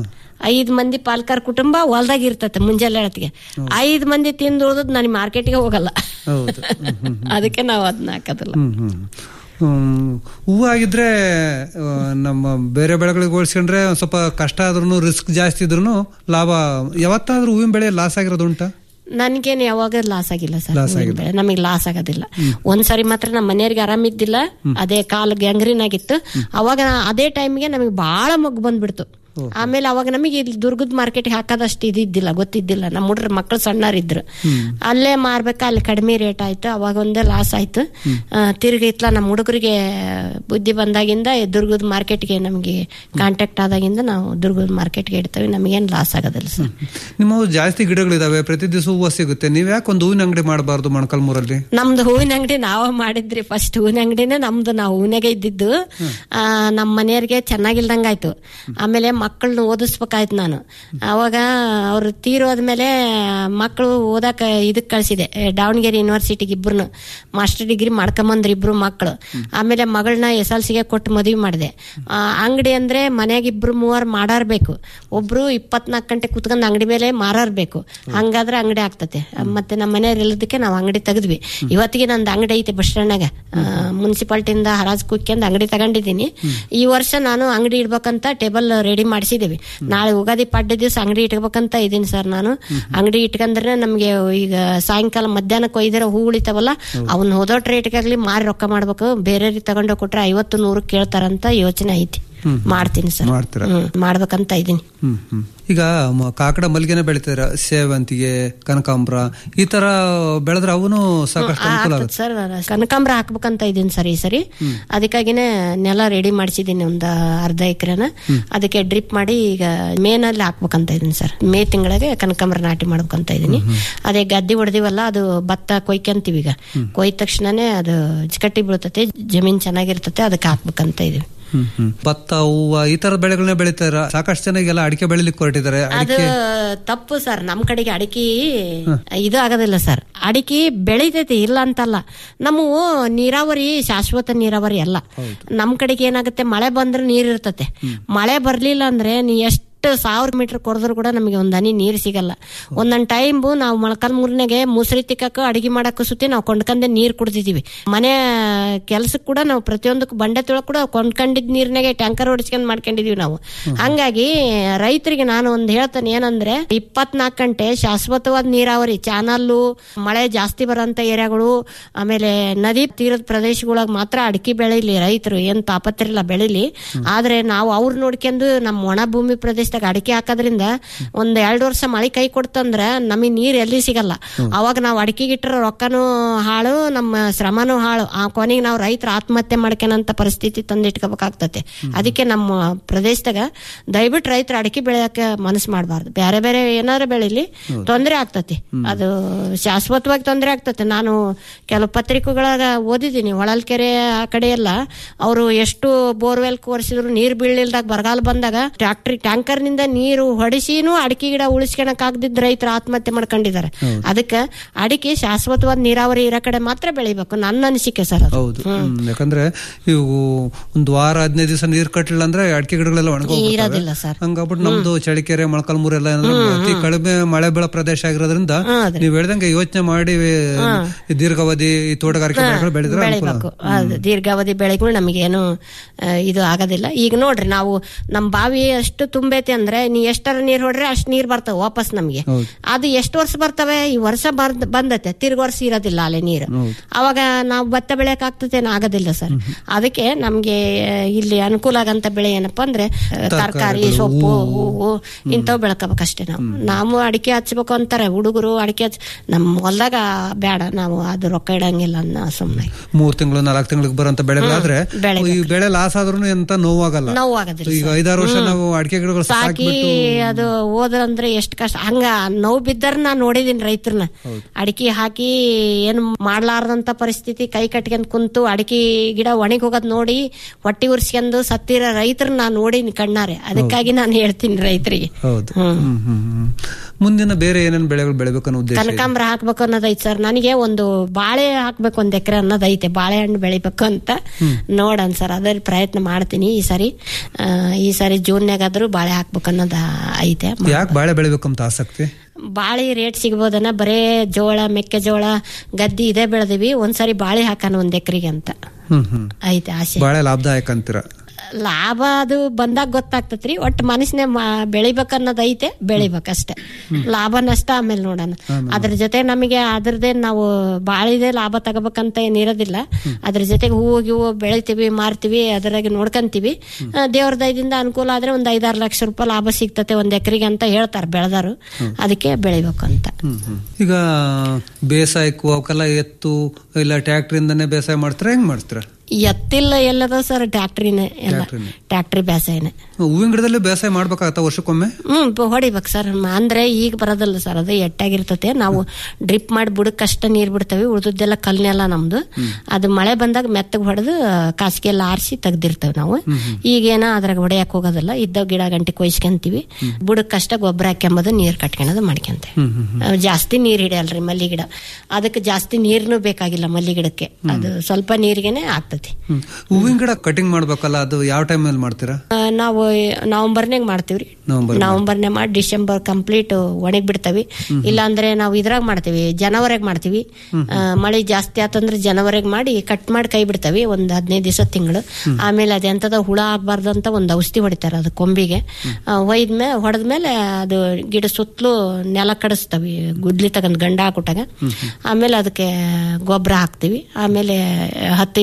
ಐದ್ ಮಂದಿ ಪಾಲ್ಕಾರ್ ಕುಟುಂಬ ಹೊಲ್ದಾಗ ಇರ್ತತೆ ಮುಂಜಾನೆ ಹೇಳತ್ಗೆ ಐದ್ ಮಂದಿ ತಿಂದು ಉಳ್ದದ್ ನಾನು ಮಾರ್ಕೆಟ್ಗೆ ಹೋಗಲ್ಲ ಹೌದು ಹ್ಮ್, ಹ್ಮ್, ಅದಕ್ಕೆ ನಾವು ಅದನ್ನ ಹಾಕೋದಿಲ್ಲ ಹ್ಮ್ ಹ್ಮ್ ಹ್ಮ್. ಹೂವು ಆಗಿದ್ರೆ ಆ, ನಮ್ಮ ಬೇರೆ ಬೆಳೆಗಳಿಗೆ ಹೋಲಿಸ್ಕೊಂಡ್ರೆ ಒಂದ್ ಸ್ವಲ್ಪ ಕಷ್ಟ ಆದ್ರೂ ರಿಸ್ಕ್ ಜಾಸ್ತಿ ಇದ್ರೂ ಲಾಭ ಯಾವತ್ತಾದ್ರೂ ಹೂವಿನ ಬೆಳೆ ಲಾಸ್ ಆಗಿರೋದು ಉಂಟಾ ನನ್ಗೇನು ಯಾವಾಗ ಲಾಸ್ ಆಗಿಲ್ಲ ಸರ್ Loss ಹೂವಿನ ಬೆಳೆ. ನಮಗೆ ಲಾಸ್ ಆಗೋದಿಲ್ಲ ಒಂದ್ಸರಿ ಮಾತ್ರ ನಮ್ಮ ಮನೆಯವ್ರಿಗೆ ಆರಾಮಿದ್ದಿಲ್ಲ ಅದೇ ಕಾಲು ಗ್ಯಾಂಗ್ರೀನ್ ಆಗಿತ್ತು ಅವಾಗ ನಾ- ಅದೇ ಟೈಮ್ಗೆ ನಮಗೆ ಬಹಳ ಮಗು ಬಂದ್ಬಿಡ್ತು ಆಮೇಲೆ ಅವಾಗ ನಮಗೆ ಇಲ್ಲಿ ದುರ್ಗದ ಮಾರ್ಕೆಟ್ ಹಾಕೋದಷ್ಟು ಇದಿದ್ದಿಲ್ಲ ಗೊತ್ತಿದ್ದಿಲ್ಲ ನಮ್ಮ ಹುಡ್ರ ಮಕ್ಕಳು ಸಣ್ಣರಿದ್ರು ಅಲ್ಲೇ ಮಾರ್ಬೇಕ ಅಲ್ಲಿ ಕಡಿಮೆ ರೇಟ್ ಆಯ್ತು ಅವಾಗ ಒಂದೇ ಲಾಸ್ ಆಯ್ತು ಆ, ತಿರ್ಗಿ ಇತ್ಲ ನಮ್ಮ ಹುಡುಗರಿಗೆ ಬುದ್ಧಿ ಬಂದಾಗಿಂದ ಈ ದುರ್ಗದ ಮಾರ್ಕೆಟ್ಗೆ ನಮಗೆ ಕಾಂಟ್ಯಾಕ್ಟ್ ಆದಾಗಿಂದ ನಾವು ದುರ್ಗದ ಮಾರ್ಕೆಟ್ಗೆ ಇಡ್ತೇವೆ ನಮಗೇನು ಲಾಸ್ ಆಗೋದಿಲ್ಲ ಸರ್ ನಿಮ್ಮ ಜಾಸ್ತಿ ಗಿಡಗಳಿದಾವೆ ಪ್ರತಿ ದಿವಸ ಹೂವು ಸಿಗುತ್ತೆ ನೀವ್ ಯಾಕೆ ಒಂದು ಹೂವಿನ ಅಂಗಡಿ ಮಾಡಬಾರ್ದು ಮೊಣಕಲ್ಮೂರಲ್ಲಿ ನಮ್ದು ಹೂವಿನ ಅಂಗಡಿ ನಾವ ಮಾಡಿದ್ರಿ ಫಸ್ಟ್ ಹೂವಿನ ಅಂಗಡಿನೇ ನಮ್ದು ನಾವು ಹೂವಿನಾಗೆ ಇದ್ದಿದ್ದು ಆ, ನಮ್ಮ ಮನೆಯವ್ರಿಗೆ ಚೆನ್ನಾಗಿಲ್ದಂಗ ಆಯ್ತು ಆಮೇಲೆ ಮಕ್ಕಳನ್ನ ಓದಿಸ್ಬೇಕಾಯ್ತು ನಾನು ಅವಾಗ ಅವ್ರು ತೀರೋದ್ಮೇಲೆ ಮಕ್ಕಳು ಓದಕ ಇದಕ್ ಕಳ್ಸಿದೆ ಏ, ದಾವಣಗೆರೆ ಯೂನಿವರ್ಸಿಟಿಗೆ ಇಬ್ರು ಮಾಸ್ಟರ್ ಡಿಗ್ರಿ ಮಾಡ್ಕೊಂಬಂದ್ರು ಇಬ್ರು ಮಕ್ಕಳು ಆಮೇಲೆ ಮಗಳನ್ನ ಎಸ್ ಎಲ್ ಸಿಗೆ ಕೊಟ್ಟು ಮದುವೆ ಮಾಡಿದೆ ಅಂಗಡಿ ಅಂದ್ರೆ ಮನೆಯಾಗ ಇಬ್ರು ಮೂವರು ಮಾಡಾರ್ಬೇಕು ಒಬ್ರು ಇಪ್ಪತ್ನಾಲ್ಕು ಗಂಟೆ ಕುತ್ಕೊಂಡು ಅಂಗಡಿ ಮೇಲೆ ಮಾರಾರ್ಬೇಕು ಹಂಗಾದ್ರೆ ಅಂಗಡಿ ಆಗ್ತತೆ ಮತ್ತೆ ನಮ್ಮ ಮನೆಯವ್ರು ಇಲ್ಲದಕ್ಕೆ ನಾವು ಅಂಗಡಿ ತೆಗೆದ್ವಿ ಇವತ್ತಿಗೆ ನಂದು ಅಂಗಡಿ ಐತೆ ಬಸ್ ಸ್ಟ್ಯಾಂಡ್ನಾಗ ಮುನ್ಸಿಪಾಲ್ಟಿಯಿಂದ ಹರಾಜ್ ಕುಕ್ಕಿಂದ ಅಂಗಡಿ ತಗೊಂಡಿದ್ದೀನಿ ಈ ವರ್ಷ ನಾನು ಅಂಗಡಿ ಇಡ್ಬೇಕಂತ ಟೇಬಲ್ ರೆಡಿ ಮಾಡಿಸಿದ್ದೀವಿ ನಾಳೆ ಉಗಾದಿ ಪಾಡ್ಯ ದಿವಸ ಅಂಗಡಿ ಇಟ್ಬೇಕಂತ ಇದೀನಿ ಸರ್ ನಾನು ಅಂಗಡಿ ಇಟ್ಕಂದ್ರೆ ನಮ್ಗೆ ಈಗ ಸಾಯಂಕಾಲ ಮಧ್ಯಾಹ್ನಕ್ಕೆ ಒಯ್ದಿರೋ ಹೂ ಉಳಿತಾವಲ್ಲ ಅವನ್ನ ಹೋದೋಟ್ ರೇಟ್ಗಾಗ್ಲಿ ಮಾರಿ ರೊಕ್ಕ ಮಾಡ್ಬೇಕು ಬೇರೆ ತಗೊಂಡೋಗಿ ಕೊಟ್ರೆ ಐವತ್ತು ನೂರು ಕೇಳ್ತಾರಂತ ಯೋಚನೆ ಐತಿ ಮಾಡ್ತೀನಿ ಸರ್ ಮಾಡ್ತೀರಾ? ಹ್ಮ್ ಮಾಡ್ಬೇಕಂತ ಇದೀನಿ ಹ್ಮ್ ಹ್ಮ್ ಈಗ ಮ- ಕಾಕಡ ಮಲ್ಲಿಗೆನೆ ಬೆಳಿತೀರ ಸೇವಂತಿಗೆ ಕನಕಾಂಬ್ರ ಈ ತರ ಬೆಳೆದ್ರೆ ಅವನು ಸಾಕಷ್ಟು ಅನುಕೂಲ ಆಗುತ್ತೆ ಸರ್ ಕನಕಾಂಬ್ರ ಹಾಕ್ಬೇಕಂತ ಇದೀನಿ ಸರ್ ಈ ಸರಿ ಅದಕ್ಕಾಗಿನೇ ನೆಲ ರೆಡಿ ಮಾಡಿಸಿದೀನಿ ಒಂದು ಅರ್ಧ ಎಕರೆನ ಅದಕ್ಕೆ ಡ್ರಿಪ್ ಮಾಡಿ ಈಗ ಮೇನಲ್ಲಿ ಹಾಕ್ಬೇಕಂತ ಇದೀನಿ ಸರ್ ಮೇ ತಿಂಗಳಿಗೆ ಕನಕಾಂಬ್ರ ನಾಟಿ ಮಾಡ್ಬೇಕಂತ ಇದೀನಿ ಅದೇ ಗದ್ದೆ ಹೊಡೆದಿವಲ್ಲ ಅದು ಭತ್ತ ಕೊಯ್ಕೊಂತೀವಿ ಈಗ ಕೊಯ್ದ ತಕ್ಷಣನೇ ಅದು ಚಿಕಟ್ಟಿ ಬೀಳ್ತತೆ ಜಮೀನ್ ಚೆನ್ನಾಗಿರ್ತತೆ ಅದಕ್ಕೆ ಹಾಕ್ಬೇಕಂತ ಇದೀವಿ ಹ್ಮ್ ಹ್ಮ್ ಭತ್ತ ಹೂವ ಈ ತರ ಬೆಳೆಗಳನ್ನ ಬೆಳಿತಾರ ಸಾಕಷ್ಟು ಜನ ಈಗೆಲ್ಲ ಅಡಿಕೆ ಬೆಳಿಲಿಕ್ಕೆ ಹೊರಟಿದ್ದಾರೆ ಅದು ಅಡಿಕೆ ತಪ್ಪು ಸರ್ ನಮ್ ಕಡೆಗೆ ಅಡಿಕೆ ಇದು ಆಗೋದಿಲ್ಲ ಸರ್ ಅಡಿಕೆ ಬೆಳಿತೈತಿ ಇಲ್ಲ ಅಂತಲ್ಲ ನಮ್ಮವು ನೀರಾವರಿ ಶಾಶ್ವತ ನೀರಾವರಿ ಅಲ್ಲ ನಮ್ ಕಡೆಗೆ ಏನಾಗುತ್ತೆ ಮಳೆ ಬಂದ್ರೆ ನೀರ್ ಇರ್ತತೆ ಮಳೆ ಬರ್ಲಿಲ್ಲ ಅಂದ್ರೆ ನೀ ಎಷ್ಟು ಸಾವಿರ ಮೀಟರ್ ಕೊರೆದ್ರು ಕೂಡ ನಮಗೆ ಒಂದ್ ಹನಿ ನೀರು ಸಿಗಲ್ಲ ಒಂದೊಂದ್ ಟೈಮ್ ನಾವು ಮೊಳಕಾಲ್ ಮೂರ್ನೆಗೆ ಮುಸ್ರಿ ತಿಕ್ಕಕ್ಕ ಅಡಿಗೆ ಮಾಡಕ್ಕ ಸುತ್ತಿ ನಾವು ಕೊಂಡ್ಕಂದೆ ನೀರ್ ಕುಡ್ತಿದೀವಿ ಮನೆ ಕೆಲ್ಸಕ್ಕೆ ಕೂಡ ನಾವು ಪ್ರತಿಯೊಂದಕ್ಕೂ ಬಂಡೆ ತೊಳಕ್ ಕೂಡ ಕೊಂಡ್ಕೊಂಡಿದ್ ನೀರ್ನಾಗೆ ಟ್ಯಾಂಕರ್ ಹೊಡಿಸ್ಕೊಂಡ್ ಮಾಡ್ಕೊಂಡಿದೀವಿ ನಾವು ಹಂಗಾಗಿ ರೈತರಿಗೆ ನಾನು ಒಂದ್ ಹೇಳ್ತೇನೆ ಏನಂದ್ರೆ ಇಪ್ಪತ್ನಾಲ್ಕು ಗಂಟೆ ಶಾಶ್ವತವಾದ ನೀರಾವರಿ ಚಾನಲ್ಲು ಮಳೆ ಜಾಸ್ತಿ ಬರೋಂತ ಏರಿಯಾಗಳು ಆಮೇಲೆ ನದಿ ತೀರದ ಪ್ರದೇಶಗಳಾಗ ಮಾತ್ರ ಅಡಿಕೆ ಬೆಳಿಲಿ ರೈತರು ಏನ್ ತಾಪತ್ರಿಲ್ಲ ಬೆಳಿಲಿ ಆದ್ರೆ ನಾವು ಅವ್ರು ನೋಡ್ಕೊಂಡು ನಮ್ಮ ಒಣ ಭೂಮಿ ಪ್ರದೇಶದಾಗ ಅಡಿಕೆ ಹಾಕೋದ್ರಿಂದ ಒಂದ್ ಎರಡು ವರ್ಷ ಮಳೆ ಕೈ ಕೊಡ್ತಂದ್ರ ನಮಗೆ ನೀರ್ ಎಲ್ಲಿ ಸಿಗಲ್ಲ ಅವಾಗ ನಾವು ಅಡಿಕೆಗಿಟ್ಟಿರೋ ರೊಕ್ಕನೂ ಹಾಳು ನಮ್ಮ ಶ್ರಮನೂ ಹಾಳು ಆ ಕೊನೆಗೆ ನಾವು ರೈತರು ಆತ್ಮಹತ್ಯೆ ಮಾಡ್ಕೊಳಂತ ಪರಿಸ್ಥಿತಿ ತಂದಿಟ್ಕೋಬೇಕಾಗ್ತತೆ ಅದಕ್ಕೆ ನಮ್ಮ ಪ್ರದೇಶದಾಗ ದಯವಿಟ್ಟು ರೈತರು ಅಡಿಕೆ ಬೆಳೆಯಕ್ಕೆ ಮನಸ್ಸು ಮಾಡಬಾರ್ದು ಬೇರೆ ಬೇರೆ ಏನಾದ್ರು ಬೆಳಿಲಿ ತೊಂದರೆ ಆಗ್ತತಿ ಅದು ಶಾಶ್ವತವಾಗಿ ತೊಂದರೆ ಆಗ್ತತೆ ನಾನು ಕೆಲವು ಪತ್ರಿಕೆಗಳಾಗ ಓದಿದ್ದೀನಿ ಹೊಳಲ್ಕೆರೆ ಆ ಕಡೆ ಎಲ್ಲ ಅವರು ಎಷ್ಟು ಬೋರ್ವೆಲ್ ಕೋರ್ಸಿದ್ರು ನೀರ್ ಬೀಳಿಲ್ದಾಗ ಬರಗಾಲ ಬಂದಾಗ ಟ್ರಾಕ್ಟರ್ ಟ್ಯಾಂಕರ್ ನಿಂದ ನೀರು ಹೊಡಿಸಿನೂ ಅಡಿಕೆ ಗಿಡ ಉಳಿಸ್ಕೊಳಕ್ ಆಗದಿದ್ದ ರೈತರು ಆತ್ಮಹತ್ಯೆ ಮಾಡ್ಕೊಂಡಿದ್ದಾರೆ ಅದಕ್ಕೆ ಅಡಿಕೆ ಶಾಶ್ವತವಾದ ನೀರಾವರಿ ಇರೋ ಕಡೆ ಮಾತ್ರ ಬೆಳಿಬೇಕು ನನ್ನ ಅನಿಸಿಕೆ ಸರ್ ಅದು ಹೌದು ಹ್ಮ್. ಯಾಕಂದ್ರೆ ಇವು ಒಂದ್ ವಾರ ಹದಿನೈದು ದಿವಸ ನೀರ್ ಕಟ್ಟಲಿಲ್ಲ ಅಂದ್ರೆ ಅಡಿಕೆ ಗಿಡಗಳೆಲ್ಲ ಒಣಗೋಗ್ಬಿಡ್ತವೆ ಇರೋದಿಲ್ಲ ಸರ್ ಹಂಗಾಗ್ಬಿಟ್ಟು ನಮ್ದು ಚಳಿಕೆರೆ ಮೊಳಕಾಲ್ಮೂರು ಎಲ್ಲ ಏನಾದ್ರು ಅತಿ ಕಡಿಮೆ ಮಳೆ ಬೀಳೋ ಪ್ರದೇಶ ಆಗಿರೋದ್ರಿಂದ ನೀವ್ ಹೇಳ್ದಂಗೆ ಯೋಚನೆ ಮಾಡಿ ಈ ದೀರ್ಘಾವಧಿ ಈ ತೋಟಗಾರಿಕೆ ಬೆಳೆಗಳು ಬೆಳೆದ್ರೆ ಅನುಕೂಲ ಬೆಳಿಬೇಕು ಅದು ದೀರ್ಘಾವಧಿ ಬೆಳೆಗಳು ನಮಗೇನು ಆ, ಇದು ಆಗೋದಿಲ್ಲ ಈಗ ನೋಡ್ರಿ ನಾವು ನಮ್ಮ ಬಾವಿ ಅಷ್ಟು ತುಂಬೈತಿ ಅಂದ್ರೆ ನೀ ಎಷ್ಟರ ನೀರ್ ಹೊಡ್ರೆ ಅಷ್ಟು ನೀರ್ ಬರ್ತಾವ ವಾಪಸ್ ನಮಗೆ ಅದು ಎಷ್ಟು ವರ್ಷ ಬರ್ತವೆ ಈ ವರ್ಷ ಬರ್ದ್ ಬಂದತೆ ತಿರ್ಗ ವರ್ಷ ಇರೋದಿಲ್ಲ ಅಲ್ಲಿ ನೀರು ಅವಾಗ ನಾವು ಭತ್ತ ಬೆಳೆಯಕ್ ಆಗ್ತದೆ ಆಗೋದಿಲ್ಲ ಸರ್ ಅದಕ್ಕೆ ನಮ್ಗೆ ಆ, ಇಲ್ಲಿ ಅನುಕೂಲ ಆಗಂತ ಬೆಳೆ ಏನಪ್ಪಾ ಅಂದ್ರೆ ತರಕಾರಿ ಸೊಪ್ಪು ಹೂವು ಇಂಥವು ಬೆಳ್ಕೋಬೇಕಷ್ಟೇ ನಾವು ನಾವು ಅಡಿಕೆ ಹಚ್ಬೇಕು ಅಂತಾರೆ ಹುಡುಗರು ಅಡಿಕೆ ಹಚ್ ನಮ್ಮ ಹೊಲ್ದಾಗ ಬೇಡ ನಾವು ಅದು ರೊಕ್ಕ ಇಡಂಗಿಲ್ಲ ಅನ್ನೋ ಸುಮ್ಮನೆ ಮೂರ್ ತಿಂಗಳು ನಾಲ್ಕು ತಿಂಗಳಿಗೆ ಬರೋಂತ ಬೆಳೆಗಳಾದ್ರೆ ಈ ಬೆಳೆ ಲಾಸ್ ಆದ್ರೂ ಎಂತ ನೋವಾಗಲ್ಲ ನೋವಾಗೋದಿಲ್ಲ ಈಗ ಐದಾರು ವರ್ಷ ನಾವು ಅಡಿಕೆ ಗಿಡಗಳು ಸಾಕಿ ಸಾಕಿಬಿಟ್ಟು ಅದು ಹೋದ್ರಂದ್ರೆ ಎಷ್ಟು ಕಷ್ಟ ಹಂಗ ನೋವು ಬಿದ್ದರ್ ನಾ ನೋಡಿದೀನಿ ರೈತರನ್ನ ಅಡಿಕೆ ಹಾಕಿ ಏನ್ ಮಾಡ್ಲಾರ್ದಂತ ಪರಿಸ್ಥಿತಿ ಕೈ ಕಟ್ಕೊಂಡ್ ಕುಂತು ಅಡಿಕೆ ಗಿಡ ಒಣಗಿ ಹೋಗೋದ್ ನೋಡಿ ಹೊಟ್ಟಿ ಉರ್ಸ್ಕೊಂಡು ಸತ್ತಿರೋ ರೈತರನ್ನ ನಾ ನೋಡಿನಿ ಕಣ್ಣಾರೆ ಅದಕ್ಕಾಗಿ ನಾನು ಹೇಳ್ತೀನಿ ರೈತರಿಗೆ ಹೌದು ಹ್ಮ್ ಹ್ಮ್ ಹ್ಮ್. ಮುಂದಿನ ಬೇರೆ ಏನೇನ್ ಬೆಳೆಗಳು ಬೆಳಿಬೇಕು ಅನ್ನೋ ಉದ್ದೇಶ ಇದೆ? ಕನಕಾಂಬರ ಹಾಕ್ಬೇಕು ಅನ್ನೋದೈತೆ ಸರ್ ನನಗೆ ಒಂದು ಬಾಳೆ ಹಾಕ್ಬೇಕು ಒಂದ್ ಎಕರೆ ಅನ್ನೋದೈತೆ ಬಾಳೆಹಣ್ಣು ಬೆಳಿಬೇಕು ಅಂತ ನೋಡೋಣ ಸರ್ ಅದ್ರ ಪ್ರಯತ್ನ ಮಾಡ್ತೀನಿ ಈ ಸರಿ ಆ, ಈ ಸರಿ ಜೂನ್ಯಾಗಾದ್ರೂ ಬಾಳೆ ಹಾಕ್ಬೇಕು ಅನ್ನೋದು ಐತೆ ಯಾಕೆ ಬಾಳೆ ಬೆಳಿಬೇಕಂತ ಆಸಕ್ತಿ ಬಾಳೆ ರೇಟ್ ಸಿಗ್ಬೋದನ್ನ ಬರೇ ಜೋಳ ಮೆಕ್ಕೆಜೋಳ ಗದ್ದಿ ಇದೇ ಬೆಳೆದಿವಿ ಒಂದ್ಸರಿ ಬಾಳೆ ಹಾಕೋಣ ಒಂದ್ ಎಕರೆಗೆ ಅಂತ ಹ್ಮ್ ಹ್ಮ್ ಐತೆ ಆಸೆ ಬಾಳೆ ಲಾಭದಾಯಕ ಅಂತೀರ ಲಾಭ ಅದು ಬಂದಾಗ ಗೊತ್ತಾಗ್ತತ್ರಿ ಒಟ್ಟು ಮನಸ್ಸಿನ ಬೆಳಿಬೇಕನ್ನೋದು ಐತೆ ಬೆಳಿಬೇಕಷ್ಟೇ ಲಾಭ ನಷ್ಟ ಆಮೇಲೆ ನೋಡೋಣ ಅದ್ರ ಜೊತೆ ನಮಗೆ ಅದ್ರದೇ ನಾವು ಬಾಳಿದೆ ಲಾಭ ತಗೋಬೇಕಂತ ಏನಿರೋದಿಲ್ಲ ಅದ್ರ ಜೊತೆಗೆ ಹೂವು ಗಿವು ಬೆಳಿತೀವಿ ಮಾರ್ತೀವಿ ಅದ್ರಾಗೆ ನೋಡ್ಕಂತೀವಿ ಆ, ದೇವ್ರ ದಯದಿಂದ ಅನುಕೂಲ ಆದ್ರೆ ಒಂದ್ ಐದಾರು ಲಕ್ಷ ರೂಪಾಯಿ ಲಾಭ ಸಿಗ್ತತೆ ಒಂದ್ ಎಕರೆಗೆ ಅಂತ ಹೇಳ್ತಾರೆ ಬೆಳೆದಾರು ಅದಕ್ಕೆ ಬೆಳಿಬೇಕು ಅಂತ ಹ್ಮ್ ಹ್ಮ್. ಈಗ ಬೇಸಾಯಕ್ಕೂ ಅವಕ್ಕೆಲ್ಲ ಎತ್ತು ಇಲ್ಲ ಟ್ರ್ಯಾಕ್ಟರ್ ಇಂದಾನೆ ಬೇಸಾಯ ಮಾಡ್ತೀರಾ ಹೆಂಗ್ ಮಾಡ್ತೀರಾ ಎತ್ತಿಲ್ಲ ಎಲ್ಲದ ಸರ್ ಟ್ಯಾಕ್ಟ್ರಿನೇ ಎಲ್ಲ ಟ್ರ್ಯಾಕ್ಟ್ರಿನೇ. ಟ್ಯಾಕ್ಟ್ರಿ ಬೇಸಾಯನೇ ಹೂವಿನ ಗಿಡದಲ್ಲಿ ಬೇಸಾಯ ಮಾಡ್ಬೇಕಾಗತ್ತ ವರ್ಷಕ್ಕೊಮ್ಮೆ ಹ್ಮ್ ಬ- ಹೊಡಿಬೇಕು ಸರ್ ಅಂದ್ರೆ ಈಗ ಬರೋದಿಲ್ಲ ಸರ್ ಅದು ಎಟ್ಟಾಗಿರ್ತತೆ ನಾವು ಡ್ರಿಪ್ ಮಾಡಿ ಬುಡಕ್ಕಷ್ಟ ನೀರ್ ಬಿಡ್ತೇವೆ ಉಳಿದದ್ದೆಲ್ಲ ಕಲ್ನೆಲ್ಲ ನಮ್ದು ಅದು ಮಳೆ ಬಂದಾಗ ಮೆತ್ತಗೆ ಹೊಡೆದು ಕಾಸಿಗೆ ಎಲ್ಲ ಆರಿಸಿ ತೆಗ್ದಿರ್ತೇವೆ ನಾವು ಈಗೇನ ಅದ್ರಾಗ ಹೊಡೆಯಕ್ ಹೋಗೋದಿಲ್ಲ ಇದ್ದ ಗಿಡ ಗಂಟೆ ಕೊಯ್ಸ್ಕೊಂತೀವಿ ಬುಡಕ್ಕಷ್ಟ ಗೊಬ್ಬರ ಹಾಕ್ಯಂಬೋದು ನೀರ್ ಕಟ್ಕೊಳೋದು ಮಾಡ್ಕೊಂತೇವೆ ಅವು ಜಾಸ್ತಿ ನೀರ್ ಹಿಡಿಯಲ್ರಿ ಮಲ್ಲಿ ಗಿಡ ಅದಕ್ಕೆ ಜಾಸ್ತಿ ನೀರ್ನು ಬೇಕಾಗಿಲ್ಲ ಮಲ್ಲಿ ಗಿಡಕ್ಕೆ ಅದು ಸ್ವಲ್ಪ ನೀರಿಗೆನೆ ಆಗ್ತತಿ ಹ್ಮ್. ಹೂವಿನ ಗಿಡ ಕಟಿಂಗ್ ಮಾಡ್ಬೇಕಲ್ಲ ಅದು ಯಾವ ಟೈಮ್ ಅಲ್ಲಿ ಮಾಡ್ತೀರಾ ಆ, ನಾವು ನವೆಂಬರ್ನಾಗ ಮಾಡ್ತೀವ್ರಿ ನವೆಂಬರ್ ನವೆಂಬರ್ನೇ ಮಾಡಿ ಡಿಸೆಂಬರ್ ಕಂಪ್ಲೀಟ್ ಒಣಗಿ ಬಿಡ್ತೇವಿ ಇಲ್ಲಾಂದ್ರೆ ನಾವು ಇದ್ರಾಗ ಮಾಡ್ತೀವಿ ಜನವರಿಗೆ ಮಾಡ್ತೀವಿ ಆ, ಮಳೆ ಜಾಸ್ತಿ ಆತಂದ್ರೆ ಜನವರಿಗೆ ಮಾಡಿ ಕಟ್ ಮಾಡಿ ಕೈ ಬಿಡ್ತೇವಿ ಒಂದ್ ಹದಿನೈದು ದಿವಸ ತಿಂಗಳು ಆಮೇಲೆ ಅದೆಂತದ ಹುಳ ಆಗ್ಬಾರ್ದು ಅಂತ ಒಂದು ಔಷಧಿ ಹೊಡಿತಾರೆ ಅದು ಕೊಂಬಿಗೆ ಒಯ್ದ್ಮೇ ಹೊಡೆದ್ಮೇಲೆ ಅದು ಗಿಡ ಸುತ್ತಲೂ ನೆಲ ಕಡಿಸ್ತವಿ ಗುದ್ಲಿ ತಗೊಂಡ್ ಗಂಡ ಹಾಕೊಟ್ಟಾಗ ಆಮೇಲೆ ಅದಕ್ಕೆ ಗೊಬ್ಬರ ಹಾಕ್ತಿವಿ ಆಮೇಲೆ ಹತ್ತು ಇಪ್ಪತ್ತಾರು ಹಾಕ್ತಿವಿ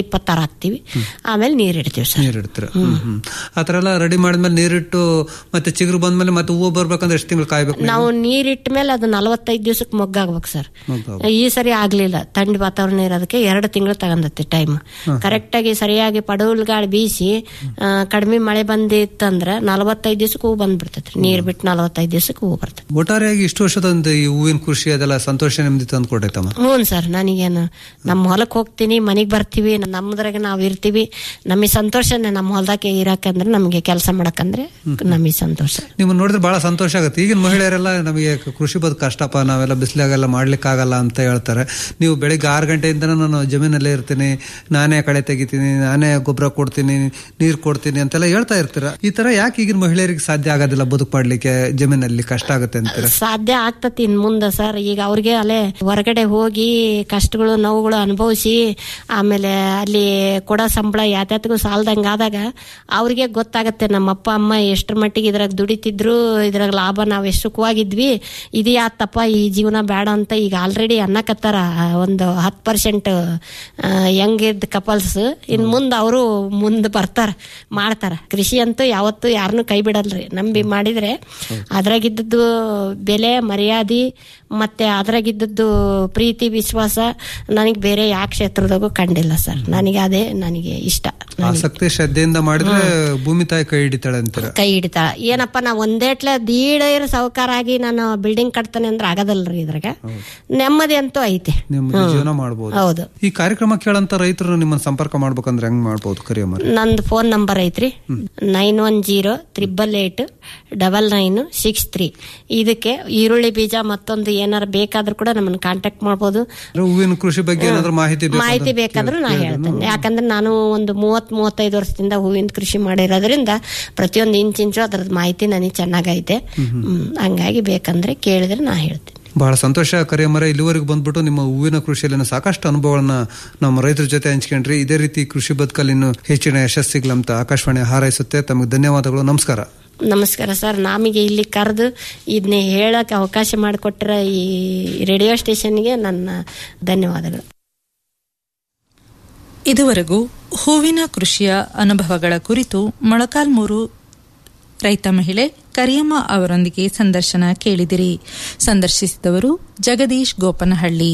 ಹಾಕ್ತಿವಿ ಆಮೇಲೆ ನೀರ್ ಇಡ್ತೀವಿ ಸರ್ ನೀರ್ ಇಡ್ತೀರ ಹ್ಮ್ ಹ್ಮ್ ಆತರ ಎಲ್ಲ ರೆಡಿ ಮಾಡಿದ್ಮೇಲೆ ನೀರಿಟ್ಟು ಮತ್ತೆ ಚಿಗುರು ಬಂದ್ಮೇಲೆ ಮತ್ತೆ ಹೂವು ಬರ್ಬೇಕಂದ್ರೆ ಎಷ್ಟು ತಿಂಗಳು ಕಾಯ್ಬೇಕು ನಾವು ನೀರ್ ಇಟ್ಟ ಮೇಲೆ ಅದು ನಲವತ್ತೈದು ದಿವಸಕ್ಕೆ ಮೊಗ್ಗಾಗ್ಬೇಕು ಸರ್ ಮೊಗ್ಗಾಗ್ಬೇಕು. ಈ ಸರಿ ಆಗ್ಲಿಲ್ಲ ಥಂಡಿ ವಾತಾವರಣ ಇರೋದಕ್ಕೆ ಎರಡು ತಿಂಗಳು ತಗೊಂಡತ್ತೆ ಟೈಮ್ ಕರೆಕ್ಟ್ ಆಗಿ ಸರಿಯಾಗಿ ಪಡವಲ್ ಗಾಳಿ ಬೀಸಿ ಆ, ಕಡಿಮೆ ಮಳೆ ಬಂದಿತ್ತಂದ್ರ ನಲವತ್ತೈದು ದಿವಸಕ್ಕೆ ಹೂ ಬಂದ್ಬಿಡ್ತೈತಿ ನೀರ್ ಬಿಟ್ಟು ನಲವತ್ತೈದು ದಿವಸಕ್ಕೆ ಹೂ ಬರ್ತೈತಿ ಒಟ್ಟಾರೆಯಾಗಿ ಇಷ್ಟು ವರ್ಷದ ಈ ಹೂವಿನ ಕೃಷಿ ಅದೆಲ್ಲ ಸಂತೋಷ ನೆಮ್ಮದಿ ತಂದು ಕೊಟ್ಟೈತಮ್ಮ ಹ್ಞೂ ಸರ್ ನನಗೇನು ನಮ್ಮ ಹೊಲಕ್ಕೆ ಹೋಗ್ತೀನಿ ಮನೆಗೆ ಬರ್ತೀವಿ ನಮ್ಮದ್ರಾಗ ನಾವು ಇರ್ತೀವಿ ನಮಗೆ ಸಂತೋಷನೇ ನಮ್ಮ ಹೊಲದಾಗೆ ಇರಾಕಂದ್ರೆ ನಮಗೆ ಕೆಲಸ ಮಾಡಕಂದ್ರೆ ನಮಗೆ ಸಂತೋಷ ನಿಮ್ಮನ್ನ ನೋಡಿದ್ರೆ ಬಹಳ ಸಂತೋಷ ಆಗುತ್ತೆ ಈಗಿನ ಮಹಿಳೆಯರೆಲ್ಲ ನಮಗೆ ಕೃಷಿ ಬದುಕು ಕಷ್ಟಪ್ಪ ನಾವೆಲ್ಲ ಬಿಸಿಲಾಗೆಲ್ಲ ಮಾಡ್ಲಿಕ್ಕಾಗಲ್ಲ ಅಂತ ಹೇಳ್ತಾರೆ ನೀವು ಬೆಳಿಗ್ಗೆ ಆರು ಗಂಟೆಯಿಂದ ನಾನು ಜಮೀನಲ್ಲೇ ಇರ್ತೀನಿ ನಾನೇ ಕಳೆ ತೆಗಿತೀನಿ ನಾನೇ ಗೊಬ್ಬರ ಕೊಡ್ತೀನಿ ನೀರು ಕೊಡ್ತೀನಿ ಅಂತೆಲ್ಲ ಹೇಳ್ತಾ ಇರ್ತೀರ ಈ ತರ ಯಾಕೆ ಈಗಿನ ಮಹಿಳೆಯರಿಗೆ ಸಾಧ್ಯ ಆಗೋದಿಲ್ಲ ಬದುಕು ಮಾಡ್ಲಿಕ್ಕೆ ಜಮೀನಲ್ಲಿ ಕಷ್ಟ ಆಗುತ್ತೆ ಅಂತೀರ ಸಾಧ್ಯ ಆಗ್ತತಿ ಇನ್ ಮುಂದೆ ಸರ್ ಈಗ ಅವ್ರಿಗೆ ಅಲ್ಲೇ ಹೊರಗಡೆ ಹೋಗಿ ಕಷ್ಟಗಳು ನೋವುಗಳು ಅನುಭವಿಸಿ ಆಮೇಲೆ ಅಲ್ಲಿ ಕೊಡೋ ಸಂಬಳ ಯಾತ್ಯಾತ್ಗೂ ಸಾಲ್ದಂಗ ಆದಾಗ ಅವ್ರಿಗೆ ಗೊತ್ತಾಗತ್ತೆ ನಮ್ಮ ಅಪ್ಪ ಅಮ್ಮ ಎಷ್ಟರ ಮಟ್ಟಿಗೆ ಇದ್ರಾಗ ದುಡಿತಿದ್ರು ಇದ್ರಾಗ ಲಾಭ ನಾವು ಎಷ್ಟು ಸುಖವಾಗಿದ್ವಿ ಇದು ಯಾತಪ್ಪ ಈ ಜೀವನ ಬೇಡ ಅಂತ ಈಗ ಆಲ್ರೆಡಿ ಅನ್ನಕತ್ತಾರ ಒಂದು ಹತ್ತು ಪರ್ಸೆಂಟ್ ಯಂಗ್ ಕಪಲ್ಸ್ ಇನ್ ಮುಂದೆ ಅವರು ಮುಂದೆ ಬರ್ತಾರ ಮಾಡ್ತಾರ ಕೃಷಿ ಅಂತೂ ಯಾವತ್ತೂ ಯಾರನ್ನೂ ಕೈ ಬಿಡಲ್ರಿ ನಂಬಿ ಮಾಡಿದ್ರೆ ಅದ್ರಾಗಿದ್ದದ್ದು ಬೆಲೆ ಮರ್ಯಾದೆ ಮತ್ತೆ ಅದ್ರಾಗಿದ್ದದ್ದು ಪ್ರೀತಿ ವಿಶ್ವಾಸ ನನಗೆ ಬೇರೆ ಯಾವ ಕ್ಷೇತ್ರದಾಗೂ ಕಂಡಿಲ್ಲ ಸರ್ ನನಗೆ ಅದೇ ನನಗೆ ಇಷ್ಟ ಆಸಕ್ತಿ ಶ್ರದ್ಧೆಯಿಂದ ಮಾಡಿದ್ರೆ ಭೂಮಿ ತಾಯಿ ಕೈ ಹಿಡಿತಾಳೆ ಅಂತೀರ ಕೈ ಹಿಡಿತಾಳ ಏನಪ್ಪ ನಾ ಒಂದೇಟ್ಲೆ ದೀಡ ಸಾವುಕಾರ ಆಗಿ ನಾನು ಬಿಲ್ಡಿಂಗ್ ಕಟ್ತಾನೆ ಅಂದ್ರೆ ಆಗದಲ್ರಿ ಇದ್ರಾಗ ನೆಮ್ಮದಿ ಅಂತೂ ಐತೆ ನೆಮ್ಮದಿ ಜೀವನ ಮಾಡಬಹುದು ಹೌದು ಈ ಕಾರ್ಯಕ್ರಮ ಕೇಳಂತ ರೈತರು ನಿಮ್ಮನ್ನ ಸಂಪರ್ಕ ಮಾಡ್ಬೇಕಂದ್ರೆ ಹೆಂಗ್ ಮಾಡ್ಬೋದು ಕರಿಯಮ್ಮ ನಂದು ಫೋನ್ ನಂಬರ್ ಐತ್ರಿ nine one zero triple eight double nine six three ಇದಕ್ಕೆ ಈರುಳ್ಳಿ ಬೀಜ ಮತ್ತೊಂದು ಏನಾರು ಬೇಕಾದ್ರೂ ಕೂಡ ನಮ್ಮನ್ನ ಕಾಂಟ್ಯಾಕ್ಟ್ ಮಾಡ್ಬೋದು ಹೂವಿನ ಕೃಷಿ ಬಗ್ಗೆ ಏನಾದ್ರು ಮಾಹಿತಿ ಬೇಕು ಮಾಹಿತಿ ಬೇಕಾದ್ರೂ ನಾ ಹೇಳ್ತೇನೆ ಯಾಕಂದ್ರೆ ನಾನು ಒಂದು ಮೂವತ್ ಮೂವತ್ತೈದು ವರ್ಷದಿಂದ ಹೂವಿನ ಕೃಷಿ ಮಾಡಿರೋದ್ರಿಂದ ಪ್ರತಿಯೊಂದು ಇಂಚ್ ಇಂಚು ಅದ್ರದ್ದು ಮಾಹಿತಿ ನನಗೆ ಚೆನ್ನಾಗೈತೆ ಹ್ಮ್. ಹಂಗಾಗಿ ಬೇಕಂದ್ರೆ ಕೇಳಿದ್ರೆ ನಾ ಹೇಳ್ತೀನಿ ಬಹಳ ಸಂತೋಷ ಕರಿಯಮ್ಮರ ಇಲ್ಲಿವರೆಗೂ ಬಂದ್ಬಿಟ್ಟು ನಿಮ್ಮ ಹೂವಿನ ಕೃಷಿಯಲ್ಲಿನ ಸಾಕಷ್ಟು ಅನುಭವಗಳನ್ನ ನಮ್ಮ ರೈತರ ಜೊತೆ ಹಂಚ್ಕೊಂಡ್ರಿ ಇದೇ ರೀತಿ ಕೃಷಿ ಬದುಕಲ್ಲಿ ಇನ್ನು ಹೆಚ್ಚಿನ ಯಶಸ್ಸಿಗ್ಲಂತ ಆಕಾಶವಾಣಿ ಹಾರೈಸುತ್ತೆ ತಮಗೆ ಧನ್ಯವಾದಗಳು ನಮಸ್ಕಾರ ನಮಸ್ಕಾರ ಸರ್ ನಮಗೆ ಇಲ್ಲಿ ಕರೆದು ಇದನ್ನ ಹೇಳಕ್ಕೆ ಅವಕಾಶ ಮಾಡಿಕೊಟ್ಟಿರೋ ಈ ರೇಡಿಯೋ ಸ್ಟೇಷನ್ಗೆ ನನ್ನ ಧನ್ಯವಾದಗಳು ಇದುವರೆಗೂ ಹೂವಿನ ಕೃಷಿಯ ಅನುಭವಗಳ ಕುರಿತು ಮೊಳಕಾಲ್ಮೂರು ರೈತ ಮಹಿಳೆ ಕರಿಯಮ್ಮ ಅವರೊಂದಿಗೆ ಸಂದರ್ಶನ ಕೇಳಿದಿರಿ ಸಂದರ್ಶಿಸಿದವರು ಜಗದೀಶ್ ಗೋಪನಹಳ್ಳಿ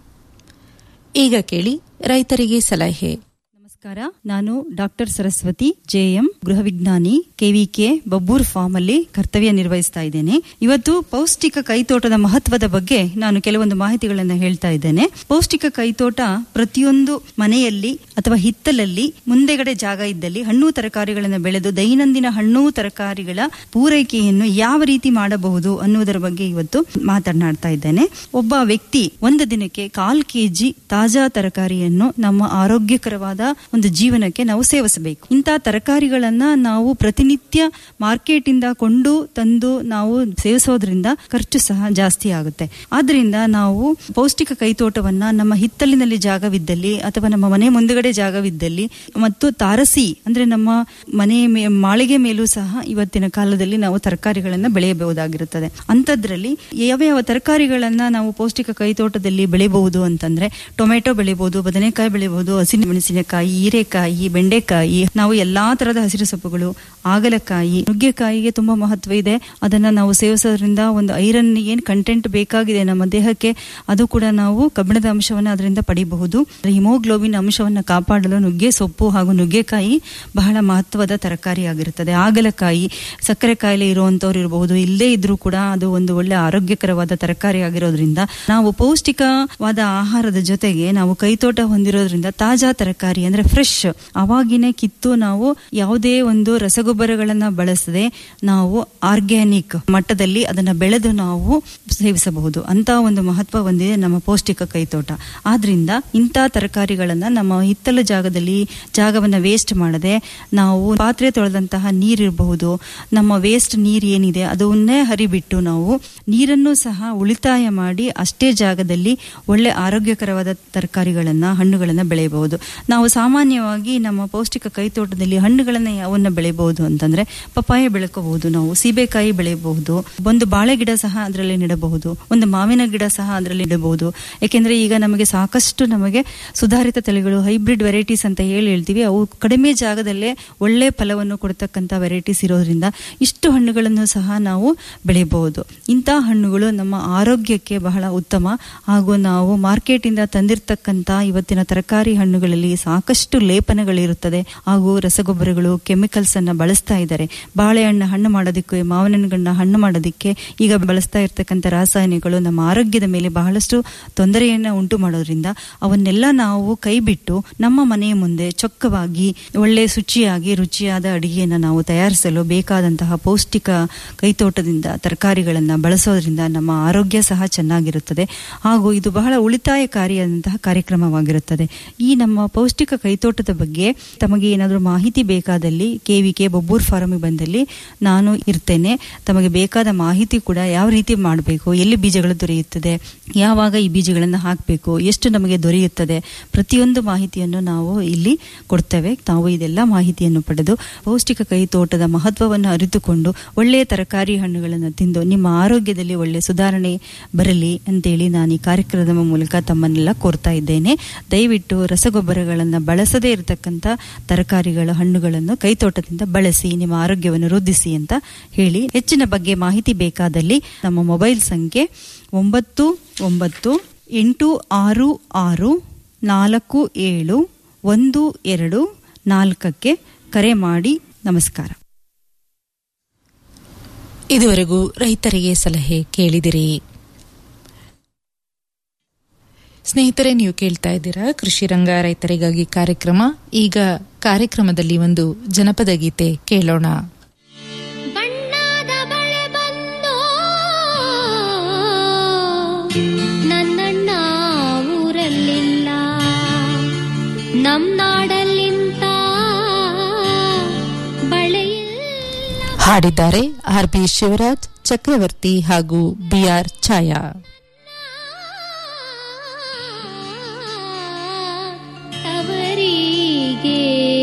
ಈಗ ಕೇಳಿ ರೈತರಿಗೆ ಸಲಹೆ ನಮಸ್ಕಾರ ನಾನು ಡಾಕ್ಟರ್ ಸರಸ್ವತಿ ಜೆಎಂ ಗೃಹ ವಿಜ್ಞಾನಿ ಕೆವಿಕೆ ಬಬ್ಬೂರ್ ಫಾರ್ಮ್ ಅಲ್ಲಿ ಕರ್ತವ್ಯ ನಿರ್ವಹಿಸ್ತಾ ಇದ್ದೇನೆ ಇವತ್ತು ಪೌಷ್ಟಿಕ ಕೈತೋಟದ ಮಹತ್ವದ ಬಗ್ಗೆ ನಾನು ಕೆಲವೊಂದು ಮಾಹಿತಿಗಳನ್ನು ಹೇಳ್ತಾ ಇದ್ದೇನೆ ಪೌಷ್ಟಿಕ ಕೈತೋಟ ಪ್ರತಿಯೊಂದು ಮನೆಯಲ್ಲಿ ಅಥವಾ ಹಿತ್ತಲಲ್ಲಿ ಮುಂದೆಗಡೆ ಜಾಗ ಇದ್ದಲ್ಲಿ ಹಣ್ಣು ತರಕಾರಿಗಳನ್ನು ಬೆಳೆದು ದೈನಂದಿನ ಹಣ್ಣು ತರಕಾರಿಗಳ ಪೂರೈಕೆಯನ್ನು ಯಾವ ರೀತಿ ಮಾಡಬಹುದು ಅನ್ನುವುದರ ಬಗ್ಗೆ ಇವತ್ತು ಮಾತನಾಡ್ತಾ ಇದ್ದೇನೆ ಒಬ್ಬ ವ್ಯಕ್ತಿ ಒಂದು ದಿನಕ್ಕೆ ಕಾಲ್ ಕೆಜಿ ತಾಜಾ ತರಕಾರಿಯನ್ನು ನಮ್ಮ ಆರೋಗ್ಯಕರವಾದ ಒಂದು ಜೀವನಕ್ಕೆ ನಾವು ಸೇವಿಸಬೇಕು ಇಂಥ ತರಕಾರಿಗಳನ್ನ ನಾವು ಪ್ರತಿನಿತ್ಯ ಮಾರ್ಕೆಟ್ ಇಂದ ಕೊಂಡು ತಂದು ನಾವು ಸೇವಿಸೋದ್ರಿಂದ ಖರ್ಚು ಸಹ ಜಾಸ್ತಿ ಆಗುತ್ತೆ ಆದ್ರಿಂದ ನಾವು ಪೌಷ್ಟಿಕ ಕೈತೋಟವನ್ನ ನಮ್ಮ ಹಿತ್ತಲಿನಲ್ಲಿ ಜಾಗವಿದ್ದಲ್ಲಿ ಅಥವಾ ನಮ್ಮ ಮನೆ ಮುಂದುಗಡೆ ಜಾಗವಿದ್ದಲ್ಲಿ ಮತ್ತು ತಾರಸಿ ಅಂದ್ರೆ ನಮ್ಮ ಮನೆ ಮೇ- ಮಾಳಿಗೆ ಮೇಲೂ ಸಹ ಇವತ್ತಿನ ಕಾಲದಲ್ಲಿ ನಾವು ತರಕಾರಿಗಳನ್ನ ಬೆಳೆಯಬಹುದಾಗಿರುತ್ತದೆ ಅಂಥದ್ರಲ್ಲಿ ಯಾವ ಯಾವ ತರಕಾರಿಗಳನ್ನ ನಾವು ಪೌಷ್ಟಿಕ ಕೈತೋಟದಲ್ಲಿ ಬೆಳೆಯಬಹುದು ಅಂತಂದ್ರೆ ಟೊಮೆಟೊ ಬೆಳೆಯಬಹುದು ಬದನೆಕಾಯಿ ಬೆಳೆಯಬಹುದು ಹಸಿರು ಮೆಣಸಿನಕಾಯಿ ಹೀರೆಕಾಯಿ ಬೆಂಡೆಕಾಯಿ ನಾವು ಎಲ್ಲಾ ತರದ ಹಸಿರು ಸೊಪ್ಪುಗಳು ಆಗಲಕಾಯಿ ನುಗ್ಗೆಕಾಯಿಗೆ ತುಂಬಾ ಮಹತ್ವ ಇದೆ ಅದನ್ನ ನಾವು ಸೇವಿಸೋದ್ರಿಂದ ಒಂದು ಐರನ್ ಏನ್ ಕಂಟೆಂಟ್ ಬೇಕಾಗಿದೆ ನಮ್ಮ ದೇಹಕ್ಕೆ ಅದು ಕೂಡ ನಾವು ಕಬ್ಬಿಣದ ಅಂಶವನ್ನ ಅದರಿಂದ ಪಡಿಬಹುದು ಹಿಮೋಗ್ಲೋಬಿನ್ ಅಂಶವನ್ನ ಕಾಪಾಡಲು ನುಗ್ಗೆ ಸೊಪ್ಪು ಹಾಗೂ ನುಗ್ಗೆಕಾಯಿ ಬಹಳ ಮಹತ್ವದ ತರಕಾರಿಯಾಗಿರುತ್ತದೆ ಆಗಲಕಾಯಿ ಸಕ್ಕರೆ ಕಾಯಿಲೆ ಇರುವಂತವ್ರು ಇರಬಹುದು ಇಲ್ಲೇ ಇದ್ರೂ ಕೂಡ ಅದು ಒಂದು ಒಳ್ಳೆ ಆರೋಗ್ಯಕರವಾದ ತರಕಾರಿ ಆಗಿರೋದ್ರಿಂದ ನಾವು ಪೌಷ್ಟಿಕವಾದ ಆಹಾರದ ಜೊತೆಗೆ ನಾವು ಕೈತೋಟ ಹೊಂದಿರೋದ್ರಿಂದ ತಾಜಾ ತರಕಾರಿ ಅಂದ್ರೆ ಫ್ರೆಶ್ ಅವಾಗಿನೇ ಕಿತ್ತು ನಾವು ಯಾವುದೇ ಒಂದು ರಸಗೊಬ್ಬರಗಳನ್ನ ಬಳಸದೆ ನಾವು ಆರ್ಗ್ಯಾನಿಕ್ ಮಟ್ಟದಲ್ಲಿ ಅದನ್ನ ಬೆಳೆದು ನಾವು ಸೇವಿಸಬಹುದು ಅಂತ ಒಂದು ಮಹತ್ವ ಹೊಂದಿದೆ ನಮ್ಮ ಪೌಷ್ಟಿಕ ಕೈತೋಟ ಆದ್ರಿಂದ ಇಂಥ ತರಕಾರಿಗಳನ್ನ ನಮ್ಮ ಹಿತ್ತಲ ಜಾಗದಲ್ಲಿ ಜಾಗವನ್ನ ವೇಸ್ಟ್ ಮಾಡದೆ ನಾವು ಪಾತ್ರೆ ತೊಳೆದಂತಹ ನೀರಿರಬಹುದು ನಮ್ಮ ವೇಸ್ಟ್ ನೀರ್ ಏನಿದೆ ಅದನ್ನೇ ಹರಿಬಿಟ್ಟು ನಾವು ನೀರನ್ನು ಸಹ ಉಳಿತಾಯ ಮಾಡಿ ಅಷ್ಟೇ ಜಾಗದಲ್ಲಿ ಒಳ್ಳೆ ಆರೋಗ್ಯಕರವಾದ ತರಕಾರಿಗಳನ್ನ ಹಣ್ಣುಗಳನ್ನ ಬೆಳೆಯಬಹುದು ನಾವು ಸಾಮಾನ್ಯ ಸಾಮಾನ್ಯವಾಗಿ ನಮ್ಮ ಪೌಷ್ಟಿಕ ಕೈತೋಟದಲ್ಲಿ ಹಣ್ಣುಗಳನ್ನ ಯಾವನ್ನ ಬೆಳೆಯಬಹುದು ಅಂತಂದ್ರೆ ಪಪಾಯ ಬೆಳ್ಕೋಬಹುದು ನಾವು ಸೀಬೆಕಾಯಿ ಬೆಳೆಯಬಹುದು ಒಂದು ಬಾಳೆ ಗಿಡ ಸಹ ಅದರಲ್ಲಿ ನೆಡಬಹುದು ಒಂದು ಮಾವಿನ ಗಿಡ ಸಹ ಅದರಲ್ಲಿ ನೆಡಬಹುದು ಯಾಕೆಂದ್ರೆ ಈಗ ನಮಗೆ ಸಾಕಷ್ಟು ನಮಗೆ ಸುಧಾರಿತ ತಳಿಗಳು ಹೈಬ್ರಿಡ್ ವೆರೈಟೀಸ್ ಅಂತ ಹೇಳಿ ಹೇಳ್ತೀವಿ ಅವು ಕಡಿಮೆ ಜಾಗದಲ್ಲೇ ಒಳ್ಳೆ ಫಲವನ್ನು ಕೊಡ್ತಕ್ಕಂಥ ವೆರೈಟೀಸ್ ಇರೋದ್ರಿಂದ ಇಷ್ಟು ಹಣ್ಣುಗಳನ್ನು ಸಹ ನಾವು ಬೆಳೆಯಬಹುದು ಇಂತಹ ಹಣ್ಣುಗಳು ನಮ್ಮ ಆರೋಗ್ಯಕ್ಕೆ ಬಹಳ ಉತ್ತಮ ಹಾಗೂ ನಾವು ಮಾರ್ಕೆಟ್ ಇಂದ ತಂದಿರತಕ್ಕಂತ ಇವತ್ತಿನ ತರಕಾರಿ ಹಣ್ಣುಗಳಲ್ಲಿ ಸಾಕಷ್ಟು ಲೇಪನಗಳಿರುತ್ತದೆ ಹಾಗೂ ರಸಗೊಬ್ಬರಗಳು ಕೆಮಿಕಲ್ಸ್ ಅನ್ನ ಬಳಸ್ತಾ ಇದ್ದಾರೆ ಬಾಳೆಹಣ್ಣು ಹಣ್ಣು ಮಾಡೋದಕ್ಕೆ ಮಾವಿನ ಹಣ್ಣುಗಳನ್ನ ಹಣ್ಣು ಮಾಡೋದಕ್ಕೆ ಈಗ ಬಳಸ್ತಾ ಇರ್ತಕ್ಕಂಥ ರಾಸಾಯನಿಕಗಳು ನಮ್ಮ ಆರೋಗ್ಯದ ಮೇಲೆ ಬಹಳಷ್ಟು ತೊಂದರೆಯನ್ನ ಉಂಟು ಮಾಡೋದ್ರಿಂದ ಅವನ್ನೆಲ್ಲ ನಾವು ಕೈ ಬಿಟ್ಟು ನಮ್ಮ ಮನೆಯ ಮುಂದೆ ಚೊಕ್ಕವಾಗಿ ಒಳ್ಳೆ ಶುಚಿಯಾಗಿ ರುಚಿಯಾದ ಅಡಿಗೆಯನ್ನು ನಾವು ತಯಾರಿಸಲು ಬೇಕಾದಂತಹ ಪೌಷ್ಟಿಕ ಕೈತೋಟದಿಂದ ತರಕಾರಿಗಳನ್ನ ಬಳಸೋದ್ರಿಂದ ನಮ್ಮ ಆರೋಗ್ಯ ಸಹ ಚೆನ್ನಾಗಿರುತ್ತದೆ ಹಾಗೂ ಇದು ಬಹಳ ಉಳಿತಾಯಕಾರಿಯಾದಂತಹ ಕಾರ್ಯಕ್ರಮವಾಗಿರುತ್ತದೆ ಈ ನಮ್ಮ ಪೌಷ್ಟಿಕ ಕೈತೋಟದ ಬಗ್ಗೆ ತಮಗೆ ಏನಾದರೂ ಮಾಹಿತಿ ಬೇಕಾದಲ್ಲಿ ಕೆವಿಕೆ ಬೊಬ್ಬೂರ್ ಫಾರಮಿಗೆ ಬಂದಲ್ಲಿ ನಾನು ಇರ್ತೇನೆ ತಮಗೆ ಬೇಕಾದ ಮಾಹಿತಿ ಕೂಡ ಯಾವ ರೀತಿ ಮಾಡಬೇಕು ಎಲ್ಲಿ ಬೀಜಗಳು ದೊರೆಯುತ್ತದೆ ಯಾವಾಗ ಈ ಬೀಜಗಳನ್ನು ಹಾಕಬೇಕು ಎಷ್ಟು ನಮಗೆ ದೊರೆಯುತ್ತದೆ ಪ್ರತಿಯೊಂದು ಮಾಹಿತಿಯನ್ನು ನಾವು ಇಲ್ಲಿ ಕೊಡ್ತೇವೆ ತಾವು ಇದೆಲ್ಲ ಮಾಹಿತಿಯನ್ನು ಪಡೆದು ಪೌಷ್ಟಿಕ ಕೈತೋಟದ ಮಹತ್ವವನ್ನು ಅರಿತುಕೊಂಡು ಒಳ್ಳೆಯ ತರಕಾರಿ ಹಣ್ಣುಗಳನ್ನು ತಿಂದು ನಿಮ್ಮ ಆರೋಗ್ಯದಲ್ಲಿ ಒಳ್ಳೆ ಸುಧಾರಣೆ ಬರಲಿ ಅಂತೇಳಿ ನಾನು ಈ ಕಾರ್ಯಕ್ರಮದ ಮೂಲಕ ತಮ್ಮನ್ನೆಲ್ಲ ಕೋರ್ತಾ ಇದ್ದೇನೆ ದಯವಿಟ್ಟು ರಸಗೊಬ್ಬರಗಳನ್ನು ಬಳಸದೇ ಇರತಕ್ಕಂಥ ತರಕಾರಿಗಳ ಹಣ್ಣುಗಳನ್ನು ಕೈತೋಟದಿಂದ ಬಳಸಿ ನಿಮ್ಮ ಆರೋಗ್ಯವನ್ನು ವೃದ್ಧಿಸಿ ಅಂತ ಹೇಳಿ ಹೆಚ್ಚಿನ ಬಗ್ಗೆ ಮಾಹಿತಿ ಬೇಕಾದಲ್ಲಿ ನಮ್ಮ ಮೊಬೈಲ್ ಸಂಖ್ಯೆ ಒಂಬತ್ತು ಒಂಬತ್ತು ಎಂಟು ಆರು ಆರು ನಾಲ್ಕು ಏಳು ಒಂದು ಎರಡು ನಾಲ್ಕಕ್ಕೆ ಕರೆ ಮಾಡಿ ನಮಸ್ಕಾರ ಇದುವರೆಗೂ ರೈತರಿಗೆ ಸಲಹೆ ಕೇಳಿದಿರಿ ಸ್ನೇಹಿತರೆ ನೀವು ಕೇಳ್ತಾ ಇದ್ದೀರಾ ಕೃಷಿ ರಂಗ ರೈತರಿಗಾಗಿ ಕಾರ್ಯಕ್ರಮ ಈಗ ಕಾರ್ಯಕ್ರಮದಲ್ಲಿ ಒಂದು ಜನಪದ ಗೀತೆ ಕೇಳೋಣ ಬಣ್ಣದ ಬಳೆ ಬಂದು ನನ್ನಣ್ಣ ಊರಲ್ಲಿಲ್ಲ ನಮ್ ನಾಡಲ್ಲಿಂತ ಬಳೆಯಿಲ್ಲ ಹಾಡಿದ್ದಾರೆ ಆರ್ ಬಿ ಶಿವರಾಜ್ ಚಕ್ರವರ್ತಿ ಹಾಗೂ ಬಿಆರ್ ಛಾಯಾ ತವರಿಗೆ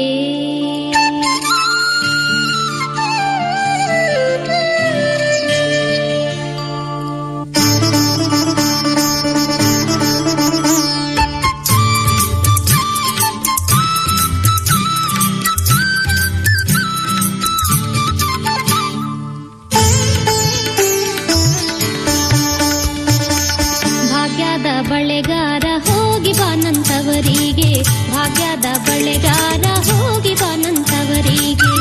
ಭಾಗ್ಯದ ಬಳೆಗಾರ ಹೋಗಿ ಬಾನಂತವರಿಗೆ ಭಾಗ್ಯದ ಬಳೆಗಾರ ಹೋಗಿ ಬಾನಂತವರಿಗೆ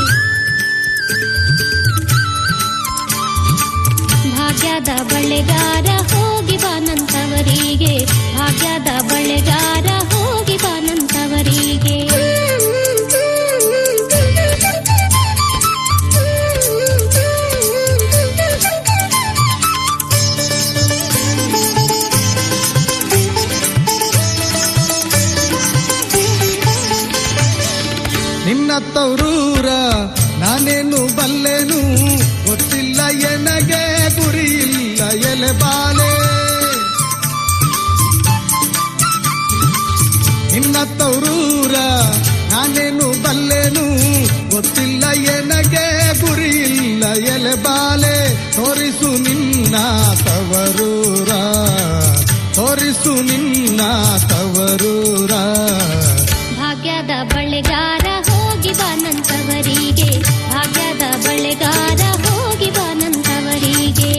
ಭಾಗ್ಯದ ಬಳೆಗಾರ ಹೋಗಿ ಬಾನಂತವರಿಗೆ ಭಾಗ್ಯದ ಬಳೆಗಾರ ಹೋಗಿ ಬಾನಂತವರಿಗೆ ನಿನ್ನ ತವರೂರ ನಾನೇನು ಬಲ್ಲೆನು ಗೊತ್ತಿಲ್ಲ ಎನಗೆ ಗುರಿ ಇಲ್ಲ ಎಲೆ ಬಾಲೆ ನಿನ್ನ ತವರೂರ ನಾನೇನು ಬಲ್ಲೆನು ಗೊತ್ತಿಲ್ಲ ಎನಗೆ ಗುರಿ ಇಲ್ಲ ಎಲೆ ಬಾಲೆ ತೋರಿಸು ನಿನ್ನ ತವರೂರ ತೋರಿಸು ನಿನ್ನ ತವರೂರ ಭಾಗ್ಯದ ಬಳೆಗಾರ ಹೋಗಿ ಬಾನಂತವರಿಗೆ ಭಾಗ್ಯದ ಬಳೆಗಾರ ಹೋಗಿ ಬಾನಂತವರಿಗೆ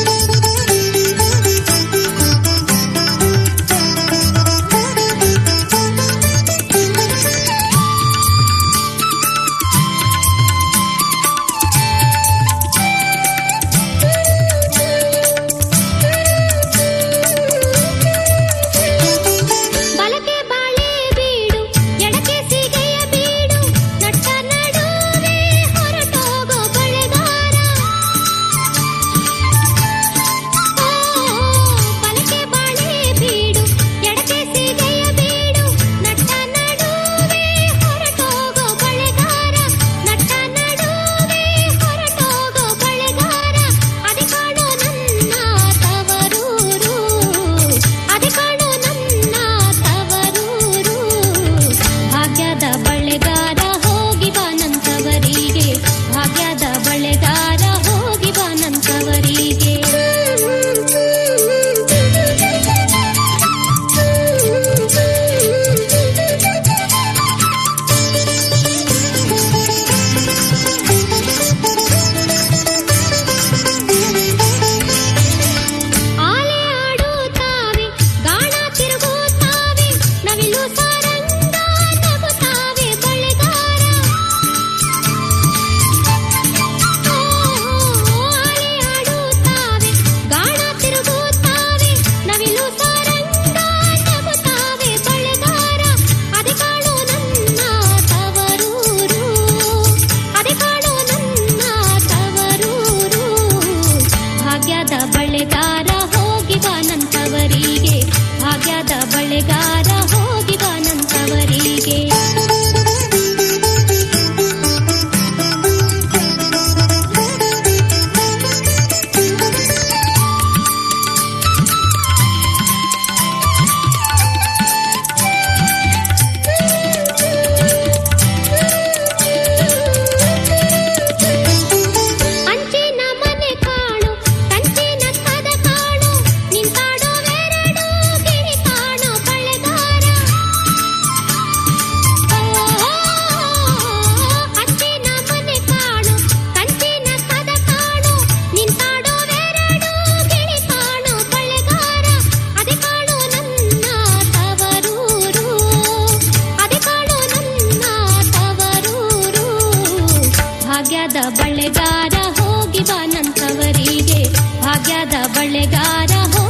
ಬಲಕೆ ಬಾಳೆ ಬೀಡು ಎಡಕೆ ಸಿಗೆಯ ಬೀಡು ನಟ್ಟ ನಡುವೆ ಹೊರಟೋಗೋ ಬಳೆಗಾರ ಭಾಗ್ಯದ ಬಳೆಗಾರ ಹೋಗಿ ಬಾನಂತವರಿಗೆ ಭಾಗ್ಯದ ಬಳೆಗಾರ ಹೋಗಿ